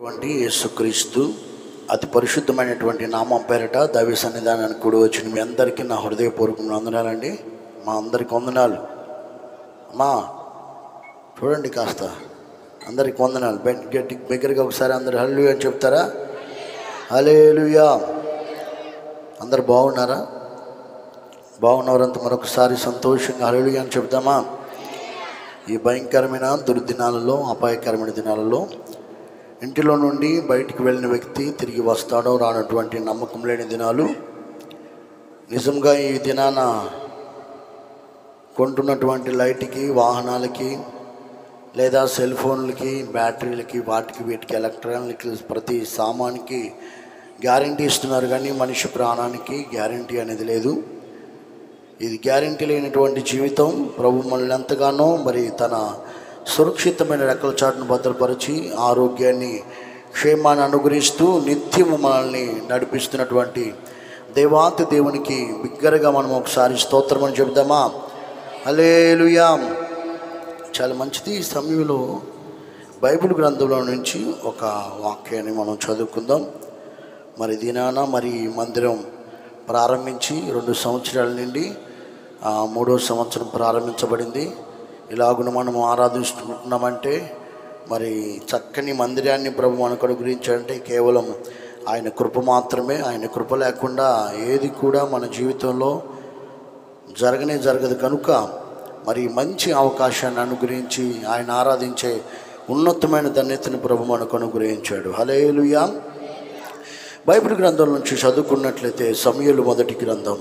వంటి యేసుక్రీస్తు అతి పరిశుద్ధమైనటువంటి నామం పేరట దైవ సన్నిధానానికి కూడి వచ్చిన మీ అందరికీ నా హృదయపూర్వకం వందనాలండి మా అందరికి వందనాలు అమ్మా చూడండి కాస్త అందరికి వందనాలు బె- గట్టి దగ్గరగా ఒకసారి అందరు హల్లు అని చెప్తారా హలేలుయా అందరు బాగున్నారా బాగున్నవారంతా మరొకసారి సంతోషంగా హల్లు అని చెప్తామా ఈ భయంకరమైన దుర్దినాలలో అపాయకరమైన దినాలలో ఇంటిలో నుండి బయటికి వెళ్ళిన వ్యక్తి తిరిగి వస్తాడో రానటువంటి నమ్మకం లేని దినాలు నిజంగా ఈ దినాన కొంటున్నటువంటి లైట్కి వాహనాలకి లేదా సెల్ ఫోన్లకి బ్యాటరీలకి వాటికి వీటికి ఎలక్ట్రానిక్ ప్రతి సామానికి గ్యారంటీ ఇస్తున్నారు కానీ మనిషి ప్రాణానికి గ్యారంటీ అనేది లేదు ఇది గ్యారంటీ లేనటువంటి జీవితం ప్రభు మనల్ని ఎంతగానో మరి తన సురక్షితమైన రెక్కల చాటును భద్రపరిచి ఆరోగ్యాన్ని క్షేమాన్ని అనుగ్రహిస్తూ నిత్యము మనల్ని నడిపిస్తున్నటువంటి దేవాతి దేవునికి బిగ్గరగా మనం ఒకసారి స్తోత్రం అని చెబుదామా హల్లెలూయా చాలా మంచిది ఈ సమయంలో బైబిల్ గ్రంథంలో నుంచి ఒక వాక్యాన్ని మనం చదువుకుందాం మరి దినాన మరి ఈ మందిరం ప్రారంభించి రెండు సంవత్సరాల నుండి ఆ, మూడో సంవత్సరం ప్రారంభించబడింది ఇలాగున మనం ఆరాధిస్తున్నామంటే మరి చక్కని మందిరాన్ని ప్రభు మనకు అనుగ్రహించాలంటే కేవలం ఆయన కృప మాత్రమే ఆయన కృప లేకుండా ఏది కూడా మన జీవితంలో జరగనే జరగదు కనుక మరి మంచి అవకాశాన్ని అనుగ్రహించి ఆయన ఆరాధించే ఉన్నతమైన ధన్యతను ప్రభు మనకు అనుగ్రహించాడు హలేలుయా బైబిల్ గ్రంథం నుంచి చదువుకున్నట్లయితే సమయలు మొదటి గ్రంథం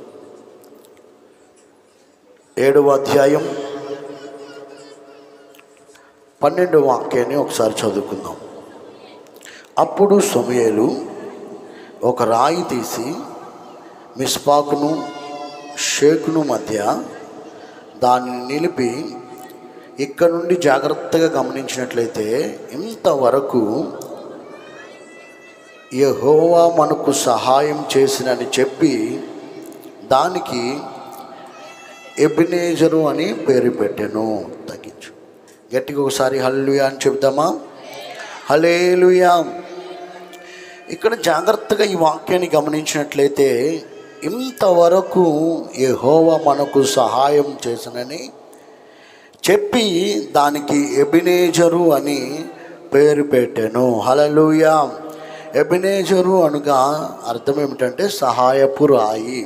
ఏడవ అధ్యాయం పన్నెండవ వాక్యాన్ని ఒకసారి చదువుకుందాం అప్పుడు సమయలు ఒక రాయి తీసి మిస్పాకును షేకును మధ్య దానిని నిలిపి ఇక్కడ నుండి జాగ్రత్తగా గమనించినట్లయితే ఇంతవరకు యెహోవా మనకు సహాయం చేసినని చెప్పి దానికి ఎబినేజరు అని పేరు పెట్టాను తగ్గించు గట్టిగా ఒకసారి హల్లుయా అని చెప్దామా హలేలుయా ఇక్కడ జాగ్రత్తగా ఈ వాక్యాన్ని గమనించినట్లయితే ఇంతవరకు యెహోవా మనకు సహాయం చేసినని చెప్పి దానికి ఎబినేజరు అని పేరు పెట్టాను హలలుయా ఎబినేజరు అనగా అర్థం ఏమిటంటే సహాయపు రాయి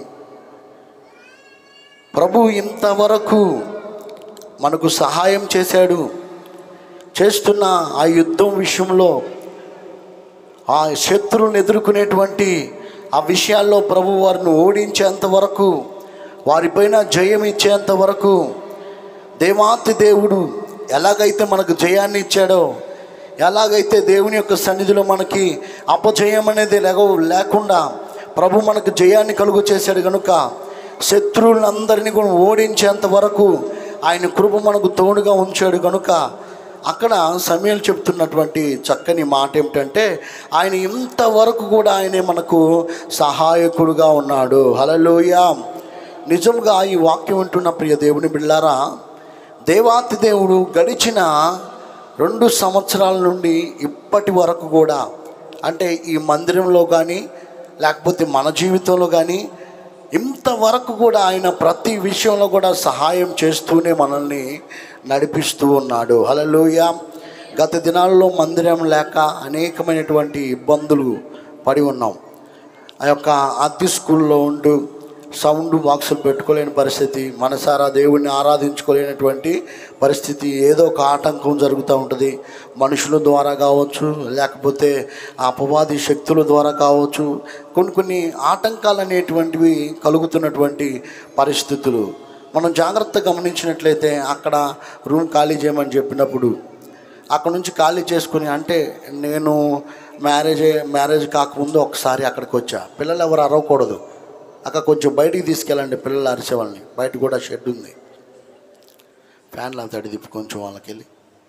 ప్రభు ఇంతవరకు మనకు సహాయం చేశాడు చేస్తున్న ఆ యుద్ధం విషయంలో ఆ శత్రువులను ఎదుర్కొనేటువంటి ఆ విషయాల్లో ప్రభు వారిని ఓడించేంత వరకు వారిపైన జయం ఇచ్చేంత వరకు దేవాతి దేవుడు ఎలాగైతే మనకు జయాన్ని ఇచ్చాడో ఎలాగైతే దేవుని యొక్క సన్నిధిలో మనకి అపజయం అనేది లేక లేకుండా ప్రభు మనకు జయాన్ని కలుగు చేశాడు కనుక శత్రువులందరినీ కూడా ఓడించేంత వరకు ఆయన కృప మనకు తోడుగా ఉంచాడు కనుక అక్కడ సమయాలు చెప్తున్నటువంటి చక్కని మాట ఏమిటంటే ఆయన ఇంతవరకు కూడా ఆయనే మనకు సహాయకుడుగా ఉన్నాడు హలలోయ నిజంగా ఈ వాక్యం వింటున్న ప్రియ దేవుని బిళ్ళారా దేవాతి దేవుడు గడిచిన రెండు సంవత్సరాల నుండి ఇప్పటి వరకు కూడా అంటే ఈ మందిరంలో కానీ లేకపోతే మన జీవితంలో కానీ ఇంతవరకు కూడా ఆయన ప్రతి విషయంలో కూడా సహాయం చేస్తూనే మనల్ని నడిపిస్తూ ఉన్నాడు హలలోయ గత దినాల్లో మందిరం లేక అనేకమైనటువంటి ఇబ్బందులు పడి ఉన్నాం ఆ యొక్క అద్దె స్కూల్లో ఉంటూ సౌండ్ బాక్సులు పెట్టుకోలేని పరిస్థితి మనసారా దేవుణ్ణి ఆరాధించుకోలేనటువంటి పరిస్థితి ఏదో ఒక ఆటంకం జరుగుతూ ఉంటుంది మనుషుల ద్వారా కావచ్చు లేకపోతే ఆ అపవాది శక్తుల ద్వారా కావచ్చు కొన్ని కొన్ని ఆటంకాలు అనేటువంటివి కలుగుతున్నటువంటి పరిస్థితులు మనం జాగ్రత్త గమనించినట్లయితే అక్కడ రూమ్ ఖాళీ చేయమని చెప్పినప్పుడు అక్కడ నుంచి ఖాళీ చేసుకుని అంటే నేను మ్యారేజ్ మ్యారేజ్ కాకముందు ఒకసారి అక్కడికి వచ్చా పిల్లలు ఎవరు అరవకూడదు అక్కడ కొంచెం బయటికి తీసుకెళ్ళండి పిల్లలు అరిచేవాళ్ళని బయట కూడా షెడ్ ఉంది ఫ్యాన్లు అంతా అడి తిప్పి కొంచెం వాళ్ళకి వెళ్ళి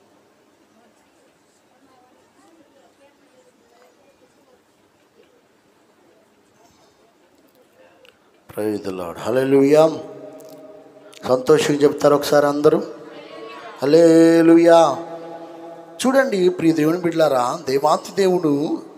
ప్రైజులాడు హల్లెలూయా సంతోషంగా చెప్తారు ఒకసారి అందరూ హలేలుయా చూడండి ప్రియ దేవుని బిడ్డారా దేవాతి దేవుడు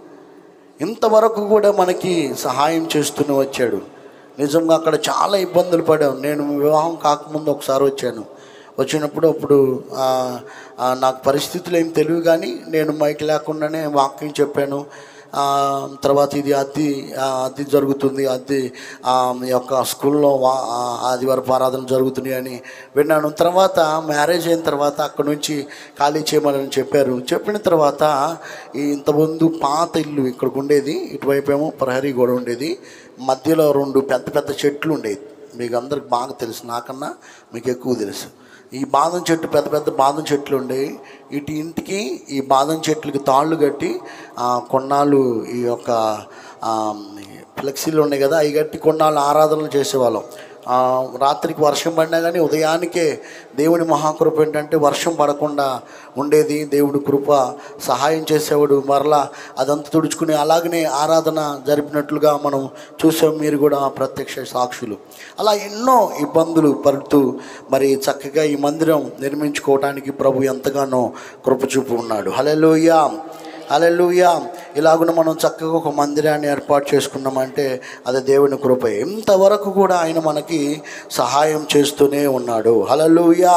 ఇంతవరకు కూడా మనకి సహాయం చేస్తూనే వచ్చాడు నిజంగా అక్కడ చాలా ఇబ్బందులు పడాం నేను వివాహం కాకముందు ఒకసారి వచ్చాను వచ్చినప్పుడు అప్పుడు ఆ, ఆ, నాకు పరిస్థితులు ఏం తెలియదు కానీ నేను మైక్ లేకుండానే వాక్యం చెప్పాను ఆ, తర్వాత ఇది అద్దె ఆ, అద్దె జరుగుతుంది అద్దె ఆ, ఈ యొక్క స్కూల్లో వా ఆ, ఆదివారపు ఆరాధన జరుగుతున్నాయి అని విన్నాను తర్వాత మ్యారేజ్ అయిన తర్వాత అక్కడ నుంచి ఖాళీ చేయమని చెప్పారు చెప్పిన తర్వాత ఈ ఇంతకుముందు పాత ఇల్లు ఇక్కడికి ఉండేది ఇటువైపు ఏమో ప్రహరీ గోడ ఉండేది మధ్యలో రెండు పెద్ద పెద్ద చెట్లు ఉండేది మీకు అందరికి బాగా తెలుసు నాకన్నా మీకు ఎక్కువ తెలుసు ఈ బాదం చెట్టు పెద్ద పెద్ద బాదం చెట్లు ఉండేవి ఇటు ఇంటికి ఈ బాదం చెట్లకి తాళ్ళు కట్టి ఆ, కొన్నాళ్ళు ఈ యొక్క ఆ, ఫ్లెక్సీలు ఉన్నాయి కదా అవి కట్టి కొన్నాళ్ళు ఆరాధనలు చేసేవాళ్ళం ఆ, రాత్రికి వర్షం పడినా కానీ ఉదయానికే దేవుని మహాకృప ఏంటంటే వర్షం పడకుండా ఉండేది దేవుడి కృప సహాయం చేసేవాడు మరలా అదంతా తుడుచుకుని అలాగనే ఆరాధన జరిపినట్లుగా మనం చూసాం మీరు కూడా ప్రత్యక్ష సాక్షులు అలా ఎన్నో ఇబ్బందులు పడుతూ మరి చక్కగా ఈ మందిరం నిర్మించుకోవడానికి ప్రభు ఎంతగానో కృప చూపు ఉన్నాడు హలెలూయా హలెలూయా ఇలాగున మనం చక్కగా ఒక మందిరాన్ని ఏర్పాటు చేసుకున్నామంటే అది దేవుని కృప ఇంతవరకు కూడా ఆయన మనకి సహాయం చేస్తూనే ఉన్నాడు హలెలూయా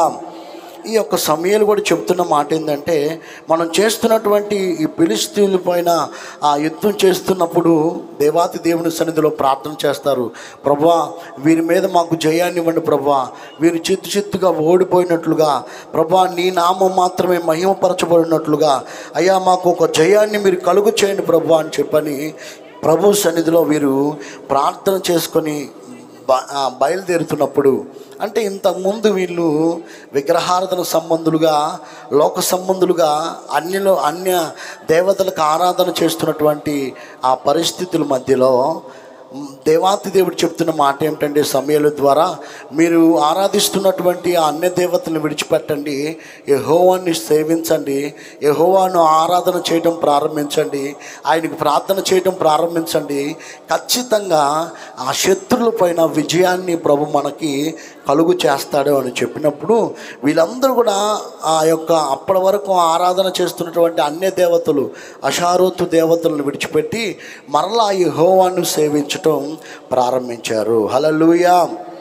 ఈ యొక్క సమయాలు కూడా చెప్తున్న మాట ఏంటంటే మనం చేస్తున్నటువంటి ఈ పిలిస్తీన్ల పైన ఆ యుద్ధం చేస్తున్నప్పుడు దేవాతి దేవుని సన్నిధిలో ప్రార్థన చేస్తారు ప్రభా వీరి మీద మాకు జయాన్ని ఇవ్వండి ప్రభా వీరు చిత్తు చిత్తుగా ఓడిపోయినట్లుగా ప్రభా నీ నామం మాత్రమే మహిమపరచబడినట్లుగా అయ్యా మాకు ఒక జయాన్ని మీరు కలుగు చేయండి ప్రభా అని చెప్పని ప్రభు సన్నిధిలో వీరు ప్రార్థన చేసుకొని బ- ఆ, బయలుదేరుతున్నప్పుడు అంటే ఇంతకుముందు వీళ్ళు విగ్రహారాధన సంబంధులుగా లోక సంబంధులుగా అన్యలో అన్య దేవతలకు ఆరాధన చేస్తున్నటువంటి ఆ పరిస్థితుల మధ్యలో మ్, దేవాతి దేవుడు చెప్తున్న మాట ఏమిటంటే సమయాల ద్వారా మీరు ఆరాధిస్తున్నటువంటి ఆ అన్య దేవతలను విడిచిపెట్టండి యెహోవాని సేవించండి యెహోవాను ఆరాధన చేయడం ప్రారంభించండి ఆయనకు ప్రార్థన చేయడం ప్రారంభించండి ఖచ్చితంగా ఆ శత్రుల పైన విజయాన్ని ప్రభు మనకి కలుగు చేస్తాడు అని చెప్పినప్పుడు వీళ్ళందరూ కూడా ఆ యొక్క అప్పటి వరకు ఆరాధన చేస్తున్నటువంటి అన్య దేవతలు అషారోతు దేవతలను విడిచిపెట్టి మరలా ఈ హోవాన్ని సేవించటం ప్రారంభించారు హలలుయా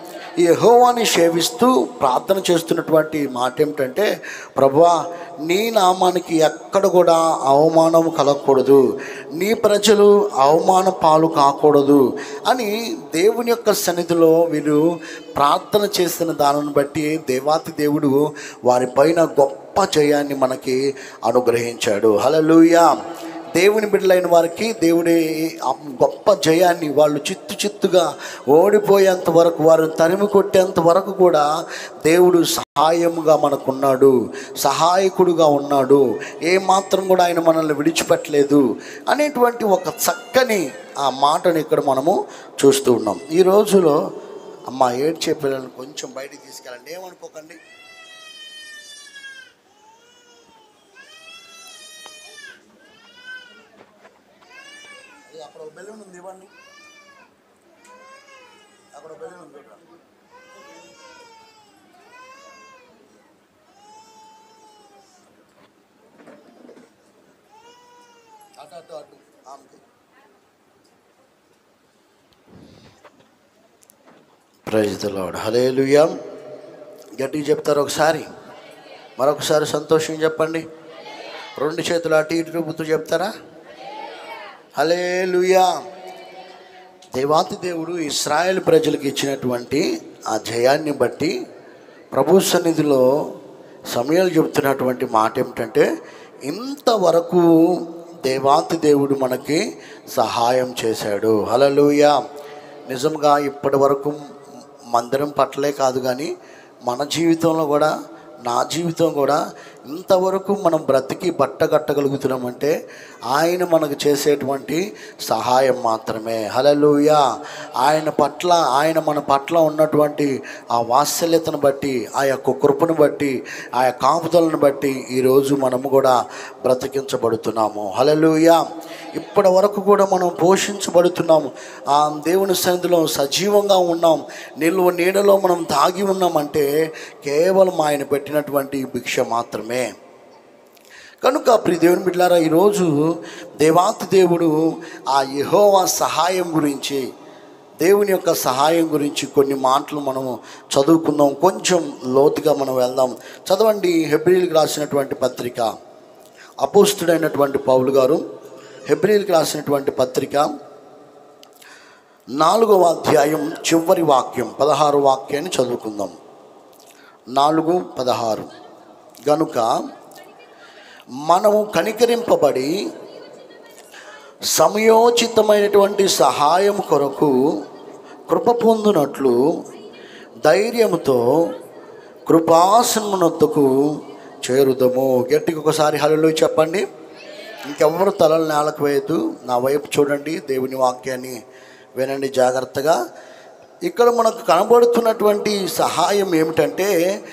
ఈ యెహోవాని సేవిస్తూ ప్రార్థన చేస్తున్నటువంటి మాట ఏమిటంటే ప్రభా నీ నామానికి ఎక్కడ కూడా అవమానం కలగకూడదు నీ ప్రజలు అవమాన పాలు కాకూడదు అని దేవుని యొక్క సన్నిధిలో వీరు ప్రార్థన చేసిన దానిని బట్టి దేవాతి దేవుడు వారిపైన గొప్ప జయాన్ని మనకి అనుగ్రహించాడు హలలుయా దేవుని బిడ్డలైన వారికి దేవుడి ఆ గొప్ప జయాన్ని వాళ్ళు చిత్తు చిత్తుగా ఓడిపోయేంత వరకు వారిని తరిమి కొట్టేంత వరకు కూడా దేవుడు సహాయముగా మనకున్నాడు సహాయకుడుగా ఉన్నాడు ఏ మాత్రం కూడా ఆయన మనల్ని విడిచిపెట్టలేదు అనేటువంటి ఒక చక్కని ఆ మాటను ఇక్కడ మనము చూస్తూ ఉన్నాం ఈ రోజులో అమ్మ ఏడ్చే పిల్లల్ని కొంచెం బయటికి తీసుకెళ్ళండి ఏమనుకోకండి అది అక్కడ ఒక బెలూన్ ఉంది ఇవ్వండి అక్కడ ఒక బెలూన్ ఉంది చూడండి. అటు అటు అటు ఆమెకి ప్రైజ్ ద లార్డ్ హలేలుయా గట్టిగా చెప్తారు ఒకసారి మరొకసారి సంతోషం చెప్పండి రెండు చేతులు అటు ఇటు రూపుతూ చెప్తారా హలేలుయా దేవాతి దేవుడు ఇస్రాయేల్ ప్రజలకు ఇచ్చినటువంటి ఆ జయాన్ని బట్టి ప్రభు సన్నిధిలో సమయాలు చెబుతున్నటువంటి మాట ఏమిటంటే ఇంతవరకు దేవాతి దేవుడు మనకి సహాయం చేశాడు హలలుయా నిజంగా ఇప్పటి వరకు మందిరం పట్టలే కాదు కానీ మన జీవితంలో కూడా నా జీవితం కూడా ఇంతవరకు మనం బ్రతికి బట్ట కట్టగలుగుతున్నామంటే ఆయన మనకు చేసేటువంటి సహాయం మాత్రమే హలలుయా ఆయన పట్ల ఆయన మన పట్ల ఉన్నటువంటి ఆ వాత్సల్యతను బట్టి ఆ యొక్క కృపను బట్టి ఆ యొక్క కాపుదలను బట్టి ఈరోజు మనము కూడా బ్రతికించబడుతున్నాము హలలుయా ఇప్పటి వరకు కూడా మనం పోషించబడుతున్నాము ఆ దేవుని సన్నిధిలో సజీవంగా ఉన్నాం నిల్వ నీడలో మనం దాగి ఉన్నామంటే కేవలం ఆయన పెట్టినటువంటి భిక్ష మాత్రమే కనుక ప్రియ దేవుని బిడ్డారా ఈరోజు దేవాతి దేవుడు ఆ యెహోవా సహాయం గురించి దేవుని యొక్క సహాయం గురించి కొన్ని మాటలు మనము చదువుకుందాం కొంచెం లోతుగా మనం వెళ్దాం చదవండి హెబ్రిల్కి రాసినటువంటి పత్రిక అపోస్తుడైనటువంటి పౌలు గారు హెబ్రిల్కి రాసినటువంటి పత్రిక నాలుగవ అధ్యాయం చివరి వాక్యం పదహారు వాక్యాన్ని చదువుకుందాం నాలుగు పదహారు గనుక మనము కనికరింపబడి సమయోచితమైనటువంటి సహాయం కొరకు కృప పొందునట్లు ధైర్యముతో కృపాసనమునొద్దకు చేరుదము గట్టిగా ఒకసారి హలో చెప్పండి ఇంకెవరు తలలు నేలకు వేయద్దు నా వైపు చూడండి దేవుని వాక్యాన్ని వినండి జాగ్రత్తగా ఇక్కడ మనకు కనబడుతున్నటువంటి సహాయం ఏమిటంటే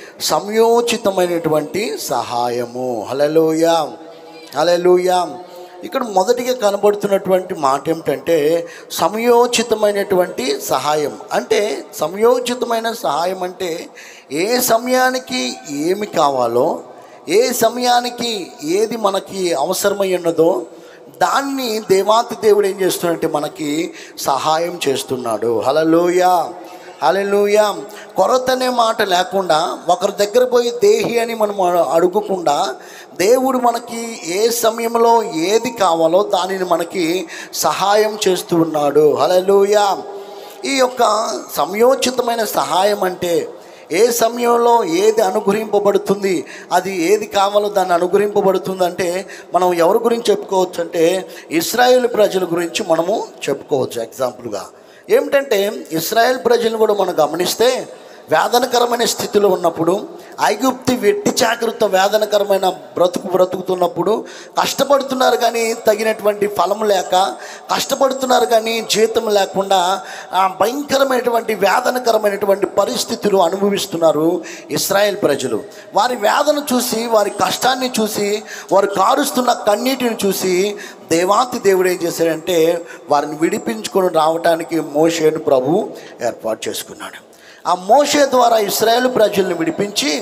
సంయోచితమైనటువంటి సహాయము హలలోయ హలలోయ ఇక్కడ మొదటిగా కనబడుతున్నటువంటి మాట ఏమిటంటే సమయోచితమైనటువంటి సహాయం అంటే సమయోచితమైన సహాయం అంటే ఏ సమయానికి ఏమి కావాలో ఏ సమయానికి ఏది మనకి అవసరమై ఉన్నదో దాన్ని దేవాతి దేవుడు ఏం చేస్తున్నాడంటే మనకి సహాయం చేస్తున్నాడు హలలోయ హలలోయ కొరత అనే మాట లేకుండా ఒకరి దగ్గర పోయి దేహి అని మనం అడు- అడుగకుండా దేవుడు మనకి ఏ సమయంలో ఏది కావాలో దానిని మనకి సహాయం చేస్తూ ఉన్నాడు హలలోయ ఈ యొక్క సమయోచితమైన సహాయం అంటే ఏ సమయంలో ఏది అనుగ్రహింపబడుతుంది అది ఏది కావాలో దాన్ని అనుగ్రహింపబడుతుంది అంటే మనం ఎవరి గురించి చెప్పుకోవచ్చు అంటే ఇస్రాయేల్ ప్రజల గురించి మనము చెప్పుకోవచ్చు ఎగ్జాంపుల్గా ఏమిటంటే ఇస్రాయేల్ ప్రజలను కూడా మనం గమనిస్తే వేదనకరమైన స్థితిలో ఉన్నప్పుడు ఐగుప్తి వెట్టి చాకరితో వేదనకరమైన బ్రతుకు బ్రతుకుతున్నప్పుడు కష్టపడుతున్నారు కానీ తగినటువంటి ఫలం లేక కష్టపడుతున్నారు కానీ జీతం లేకుండా ఆ భయంకరమైనటువంటి వేదనకరమైనటువంటి పరిస్థితులు అనుభవిస్తున్నారు ఇస్రాయేల్ ప్రజలు వారి వేదన చూసి వారి కష్టాన్ని చూసి వారు కారుస్తున్న కన్నీటిని చూసి దేవాతి దేవుడు ఏం చేశాడంటే వారిని విడిపించుకొని రావడానికి మోషేను ప్రభు ఏర్పాటు చేసుకున్నాడు ఆ మోషే ద్వారా ఇస్రాయేల్ ప్రజల్ని విడిపించి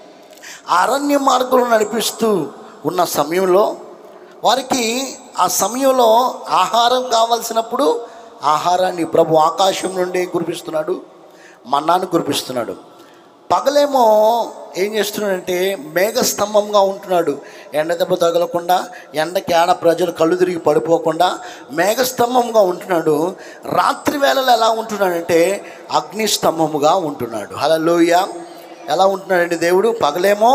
ఆ అరణ్య మార్గంలో నడిపిస్తూ ఉన్న సమయంలో వారికి ఆ సమయంలో ఆహారం కావాల్సినప్పుడు ఆహారాన్ని ప్రభు ఆకాశం నుండి కురిపిస్తున్నాడు మన్నాను కురిపిస్తున్నాడు పగలేమో ఏం చేస్తున్నాడంటే మేఘస్తంభంగా ఉంటున్నాడు ఎండ దెబ్బ తగలకుండా ఎండకి ఏడ ప్రజలు కళ్ళు తిరిగి పడిపోకుండా మేఘస్తంభంగా ఉంటున్నాడు రాత్రి వేళలో ఎలా ఉంటున్నాడంటే అగ్నిస్తంభముగా ఉంటున్నాడు హలోయ ఎలా ఉంటున్నాడండి దేవుడు పగలేమో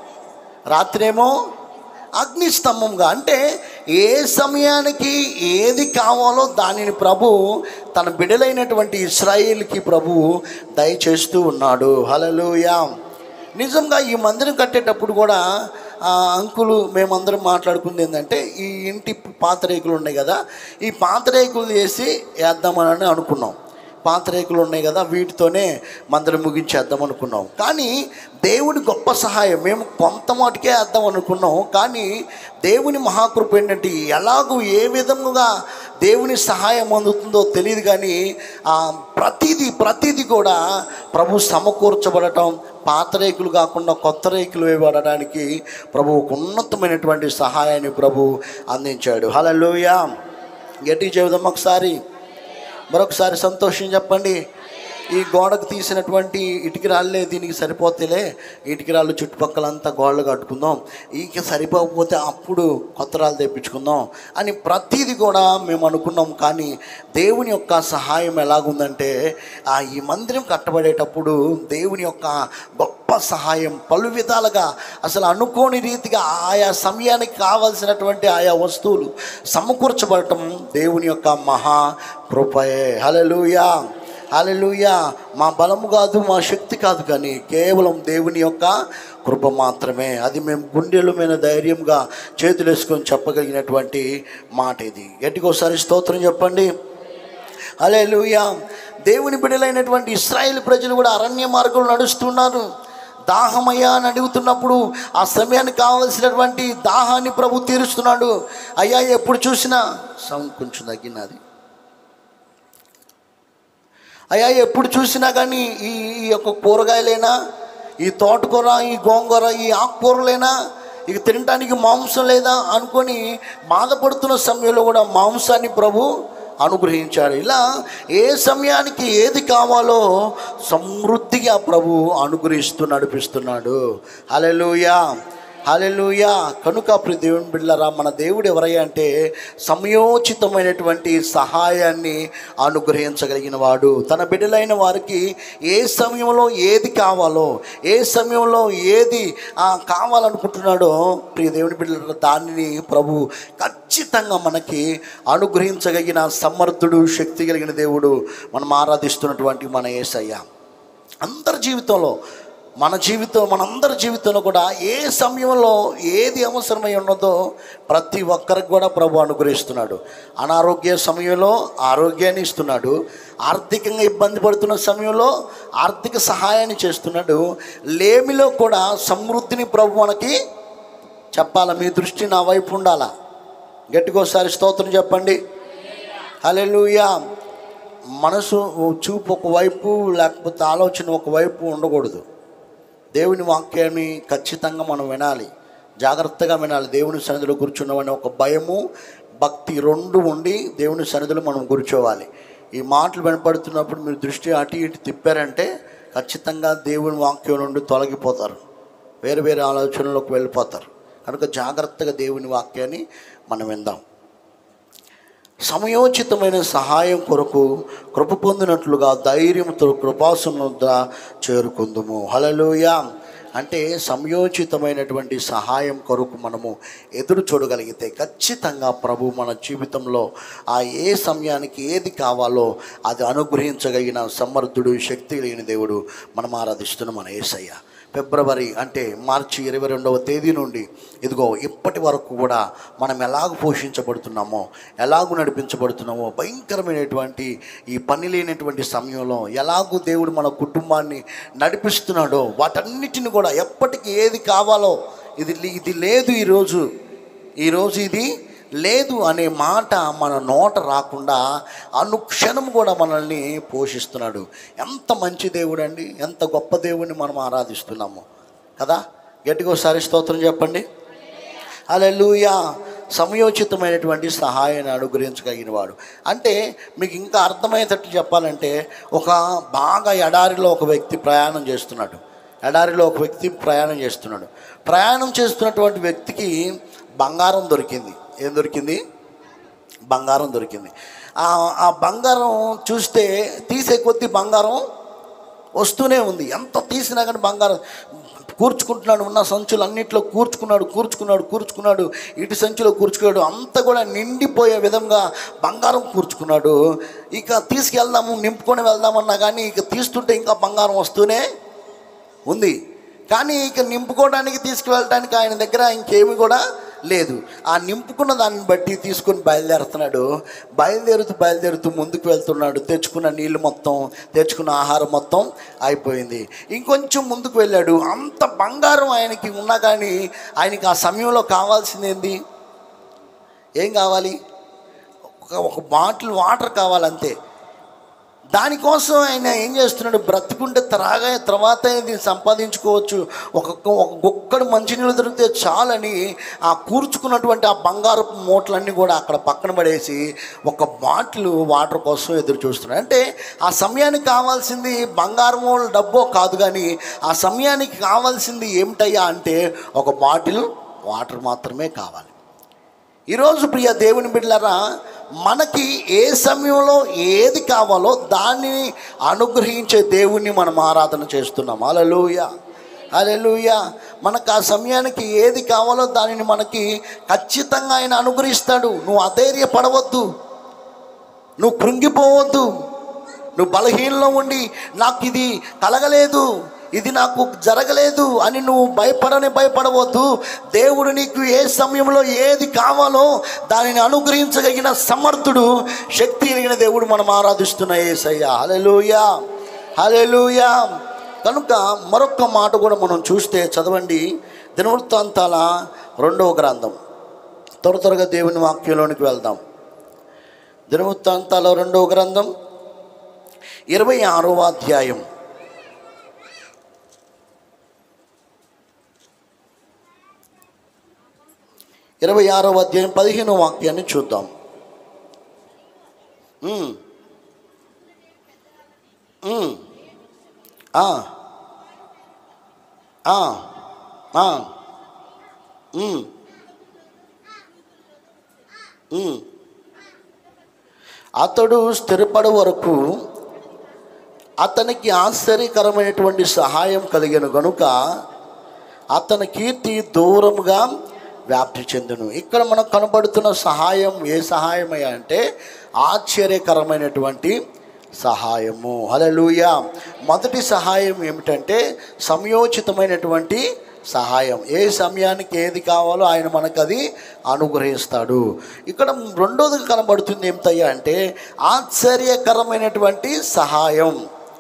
రాత్రేమో అగ్నిస్తంభంగా అంటే ఏ సమయానికి ఏది కావాలో దానిని ప్రభు తన బిడలైనటువంటి ఇస్రాయేల్కి ప్రభు దయచేస్తూ ఉన్నాడు హలలుయా నిజంగా ఈ మందిరం కట్టేటప్పుడు కూడా ఆ అంకులు మేమందరం మాట్లాడుకుంది ఏంటంటే ఈ ఇంటి పాత రేకులు ఉన్నాయి కదా ఈ పాత రేకులు వేసి వేద్దామని అనుకున్నాం పాత రేకులు ఉన్నాయి కదా వీటితోనే మందిరం ముగించేద్దాం అనుకున్నాం కానీ దేవుని గొప్ప సహాయం మేము కొంత మటుకే వేద్దాం అనుకున్నాం కానీ దేవుని మహాకృప ఏంటంటే ఎలాగూ ఏ విధముగా దేవుని సహాయం అందుతుందో తెలియదు కానీ ఆ, ప్రతిదీ ప్రతిదీ కూడా ప్రభు సమకూర్చబడటం పాత రేకులు కాకుండా కొత్త రేకులు వేయబడడానికి ప్రభు ఒక ఉన్నతమైనటువంటి సహాయాన్ని ప్రభు అందించాడు హలోయ గట్టిగా చెబుదాం ఒకసారి మరొకసారి సంతోషం చెప్పండి ఈ గోడకు తీసినటువంటి ఇటుక రాళ్ళే దీనికి సరిపోతేలే ఇటుక రాళ్ళు చుట్టుపక్కలంతా గోడలు కట్టుకుందాం ఇక సరిపోకపోతే అప్పుడు కొత్త రాళ్ళు తెప్పించుకుందాం అని ప్రతిదీ కూడా మేము అనుకున్నాం కానీ దేవుని యొక్క సహాయం ఎలాగుందంటే ఆ ఈ మందిరం కట్టబడేటప్పుడు దేవుని యొక్క గొప్ప సహాయం పలు విధాలుగా అసలు అనుకోని రీతిగా ఆయా సమయానికి కావలసినటువంటి ఆయా వస్తువులు సమకూర్చబడటం దేవుని యొక్క మహా కృపయే హల్లెలూయా హల్లెలూయా మా బలము కాదు మా శక్తి కాదు కానీ కేవలం దేవుని యొక్క కృప మాత్రమే అది మేము గుండెల మీద ధైర్యంగా చేతులు వేసుకొని చెప్పగలిగినటువంటి మాట ఇది గట్టికోసారి స్తోత్రం చెప్పండి హల్లెలూయా దేవుని బిడ్డలైనటువంటి ఇస్రాయేల్ ప్రజలు కూడా అరణ్య మార్గంలో నడుస్తున్నారు దాహమయ్యా అని అడుగుతున్నప్పుడు ఆ సమయానికి కావలసినటువంటి దాహాన్ని ప్రభు తీరుస్తున్నాడు అయ్యా ఎప్పుడు చూసినా సౌండ్ కొంచెం తగ్గినది అయ్యా ఎప్పుడు చూసినా కానీ ఈ ఈ యొక్క కూరగాయలైనా ఈ తోటకూర ఈ గోంగూర ఈ ఆకుకూరలైనా ఇక తినడానికి మాంసం లేదా అనుకొని బాధపడుతున్న సమయంలో కూడా మాంసాన్ని ప్రభు అనుగ్రహించాడు ఇలా ఏ సమయానికి ఏది కావాలో సమృద్ధిగా ప్రభు అనుగ్రహిస్తూ నడిపిస్తున్నాడు హల్లెలూయా హల్లెలూయా కనుక ప్రి దేవుని బిళ్ళరా మన దేవుడు ఎవరయ్యా అంటే సమయోచితమైనటువంటి సహాయాన్ని అనుగ్రహించగలిగిన వాడు తన బిడ్డలైన వారికి ఏ సమయంలో ఏది కావాలో ఏ సమయంలో ఏది ఆ, కావాలనుకుంటున్నాడో ప్రియ దేవుని బిడ్డల దానిని ప్రభు ఖచ్చితంగా మనకి అనుగ్రహించగలిగిన సమర్థుడు శక్తి కలిగిన దేవుడు మనం ఆరాధిస్తున్నటువంటి మన యేసయ్య అందరి జీవితంలో మన జీవితం మనందరి జీవితంలో కూడా ఏ సమయంలో ఏది అవసరమై ఉన్నదో ప్రతి ఒక్కరికి కూడా ప్రభు అనుగ్రహిస్తున్నాడు అనారోగ్య సమయంలో ఆరోగ్యాన్ని ఇస్తున్నాడు ఆర్థికంగా ఇబ్బంది పడుతున్న సమయంలో ఆర్థిక సహాయాన్ని చేస్తున్నాడు లేమిలో కూడా సమృద్ధిని ప్రభు మనకి చెప్పాలా మీ దృష్టి నా వైపు ఉండాలా గట్టిగా ఒకసారి స్తోత్రం చెప్పండి హల్లెలూయా మనసు చూపు ఒకవైపు లేకపోతే ఆలోచన ఒకవైపు ఉండకూడదు దేవుని వాక్యాన్ని ఖచ్చితంగా మనం వినాలి జాగ్రత్తగా వినాలి దేవుని సన్నిధిలో కూర్చున్నామని ఒక భయము భక్తి రెండు ఉండి దేవుని సన్నిధిలో మనం కూర్చోవాలి ఈ మాటలు వినపడుతున్నప్పుడు మీరు దృష్టి అటు ఇటు తిప్పారంటే ఖచ్చితంగా దేవుని వాక్యం నుండి తొలగిపోతారు వేరే వేరే ఆలోచనలోకి వెళ్ళిపోతారు కనుక జాగ్రత్తగా దేవుని వాక్యాన్ని మనం విందాం సమయోచితమైన సహాయం కొరకు కృప పొందినట్లుగా ధైర్యంతో కృపాసముద్ర చేరుకుందుము హలలోయ అంటే సమయోచితమైనటువంటి సహాయం కొరకు మనము ఎదురు చూడగలిగితే ఖచ్చితంగా ప్రభు మన జీవితంలో ఆ ఏ సమయానికి ఏది కావాలో అది అనుగ్రహించగలిగిన సమర్థుడు శక్తి కలిగిన దేవుడు మనం ఆరాధిస్తున్న మన ఏసయ్య ఫిబ్రవరి అంటే మార్చి ఇరవై రెండవ తేదీ నుండి ఇదిగో ఇప్పటి వరకు కూడా మనం ఎలాగ పోషించబడుతున్నామో ఎలాగూ నడిపించబడుతున్నామో భయంకరమైనటువంటి ఈ పని లేనటువంటి సమయంలో ఎలాగూ దేవుడు మన కుటుంబాన్ని నడిపిస్తున్నాడో వాటన్నిటిని కూడా ఎప్పటికి ఏది కావాలో ఇది ఇది లేదు ఈరోజు ఈరోజు ఇది లేదు అనే మాట మన నోట రాకుండా అనుక్షణం కూడా మనల్ని పోషిస్తున్నాడు ఎంత మంచి దేవుడు అండి ఎంత గొప్ప దేవుడిని మనం ఆరాధిస్తున్నాము కదా గట్టిగా ఒకసారి స్తోత్రం చెప్పండి అలెలుయా సమయోచితమైనటువంటి సహాయాన్ని అనుగ్రహించగలిగిన వాడు అంటే మీకు ఇంకా అర్థమయ్యేటట్టు చెప్పాలంటే ఒక బాగా ఎడారిలో ఒక వ్యక్తి ప్రయాణం చేస్తున్నాడు ఎడారిలో ఒక వ్యక్తి ప్రయాణం చేస్తున్నాడు ప్రయాణం చేస్తున్నటువంటి వ్యక్తికి బంగారం దొరికింది ఏం దొరికింది బంగారం దొరికింది ఆ ఆ బంగారం చూస్తే తీసే కొద్దీ బంగారం వస్తూనే ఉంది ఎంత తీసినా కానీ బంగారం కూర్చుకుంటున్నాడు ఉన్న సంచులు అన్నింటిలో కూర్చుకున్నాడు కూర్చుకున్నాడు కూర్చుకున్నాడు ఇటు సంచిలో కూర్చుకున్నాడు అంతా కూడా నిండిపోయే విధంగా బంగారం కూర్చుకున్నాడు ఇక తీసుకెళ్దాము నింపుకొని వెళ్దామన్నా కానీ ఇక తీస్తుంటే ఇంకా బంగారం వస్తూనే ఉంది కానీ ఇక నింపుకోవడానికి తీసుకువెళ్ళడానికి ఆయన దగ్గర ఇంకేమి కూడా లేదు ఆ నింపుకున్న దాన్ని బట్టి తీసుకొని బయలుదేరుతున్నాడు బయలుదేరుతూ బయలుదేరుతూ ముందుకు వెళ్తున్నాడు తెచ్చుకున్న నీళ్ళు మొత్తం తెచ్చుకున్న ఆహారం మొత్తం అయిపోయింది ఇంకొంచెం ముందుకు వెళ్ళాడు అంత బంగారం ఆయనకి ఉన్నా కానీ ఆయనకి ఆ సమయంలో కావాల్సింది ఏంది ఏం కావాలి ఒక ఒక బాటిల్ వాటర్ కావాలంతే దానికోసం ఆయన ఏం చేస్తున్నాడు బ్రతుకుంటే త్రాగా తర్వాత దీన్ని సంపాదించుకోవచ్చు ఒక ఒక గుక్కడు మంచినీళ్ళు దొరికితే చాలని ఆ కూర్చుకున్నటువంటి ఆ బంగారపు మూటలన్నీ కూడా అక్కడ పక్కన పడేసి ఒక బాటిల్ వాటర్ కోసం ఎదురు చూస్తున్నాడు అంటే ఆ సమయానికి కావాల్సింది బంగారమో డబ్బో కాదు కానీ ఆ సమయానికి కావాల్సింది ఏమిటయ్యా అంటే ఒక బాటిల్ వాటర్ మాత్రమే కావాలి ఈరోజు ప్రియ దేవుని బిడ్డలారా మనకి ఏ సమయంలో ఏది కావాలో దానిని అనుగ్రహించే దేవుణ్ణి మనం ఆరాధన చేస్తున్నాం అలలుయ అలెలుయ మనకు ఆ సమయానికి ఏది కావాలో దానిని మనకి ఖచ్చితంగా ఆయన అనుగ్రహిస్తాడు నువ్వు అధైర్యపడవద్దు నువ్వు కృంగిపోవద్దు నువ్వు బలహీనలో ఉండి నాకు ఇది కలగలేదు ఇది నాకు జరగలేదు అని నువ్వు భయపడని భయపడవద్దు దేవుడు నీకు ఏ సమయంలో ఏది కావాలో దానిని అనుగ్రహించగలిగిన సమర్థుడు శక్తి కలిగిన దేవుడు మనం ఆరాధిస్తున్న ఏసయ్య హలెలుయా హలెలుయా కనుక మరొక మాట కూడా మనం చూస్తే చదవండి దినవృత్తాంతాల రెండవ గ్రంథం త్వర త్వరగా దేవుని వాక్యంలోనికి వెళ్దాం దినవృత్తాంతాల రెండవ గ్రంథం ఇరవై ఆరవ అధ్యాయం ఇరవై ఆరవ అధ్యాయం పదిహేను వాక్యాన్ని చూద్దాం ఉమ్. ఉమ్. ఆ. ఆ. ఆ. ఉమ్. ఉమ్. అతడు స్థిరపడే వరకు అతనికి ఆశ్చర్యకరమైనటువంటి సహాయం కలిగిన గనుక అతని కీర్తి దూరంగా వ్యాప్తి చెందును ఇక్కడ మనకు కనబడుతున్న సహాయం ఏ సహాయమయ్యా అంటే ఆశ్చర్యకరమైనటువంటి సహాయము హలలుయ మొదటి సహాయం ఏమిటంటే సమయోచితమైనటువంటి సహాయం ఏ సమయానికి ఏది కావాలో ఆయన మనకు అది అనుగ్రహిస్తాడు ఇక్కడ రెండోది కనబడుతుంది ఏమిటయ్యా అంటే ఆశ్చర్యకరమైనటువంటి సహాయం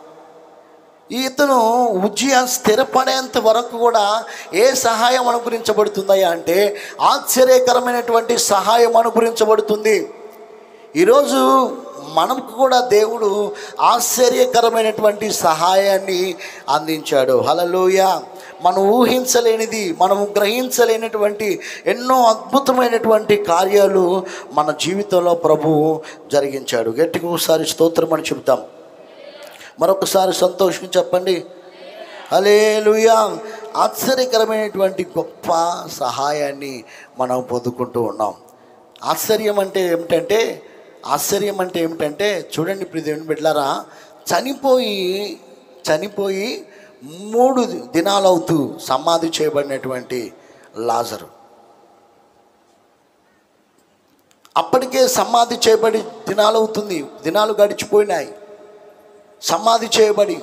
ఇతను ఉజ్జయ స్థిరపడేంత వరకు కూడా ఏ సహాయం అనుగ్రహించబడుతుందయ్యా అంటే ఆశ్చర్యకరమైనటువంటి సహాయం అనుగ్రహించబడుతుంది ఈరోజు మనకు కూడా దేవుడు ఆశ్చర్యకరమైనటువంటి సహాయాన్ని అందించాడు హలలోయ మనం ఊహించలేనిది మనం గ్రహించలేనటువంటి ఎన్నో అద్భుతమైనటువంటి కార్యాలు మన జీవితంలో ప్రభువు జరిగించాడు గట్టిగా ఒకసారి స్తోత్రం అని చెప్తాం మరొకసారి సంతోషం చెప్పండి అలేలుయా ఆశ్చర్యకరమైనటువంటి గొప్ప సహాయాన్ని మనం పొందుకుంటూ ఉన్నాం ఆశ్చర్యం అంటే ఏమిటంటే ఆశ్చర్యం అంటే ఏమిటంటే చూడండి ఇప్పుడు దేవుని బిడ్డలారా చనిపోయి చనిపోయి మూడు దినాలవుతూ సమాధి చేయబడినటువంటి లాజరు అప్పటికే సమాధి చేయబడి దినాలు అవుతుంది దినాలు గడిచిపోయినాయి సమాధి చేయబడి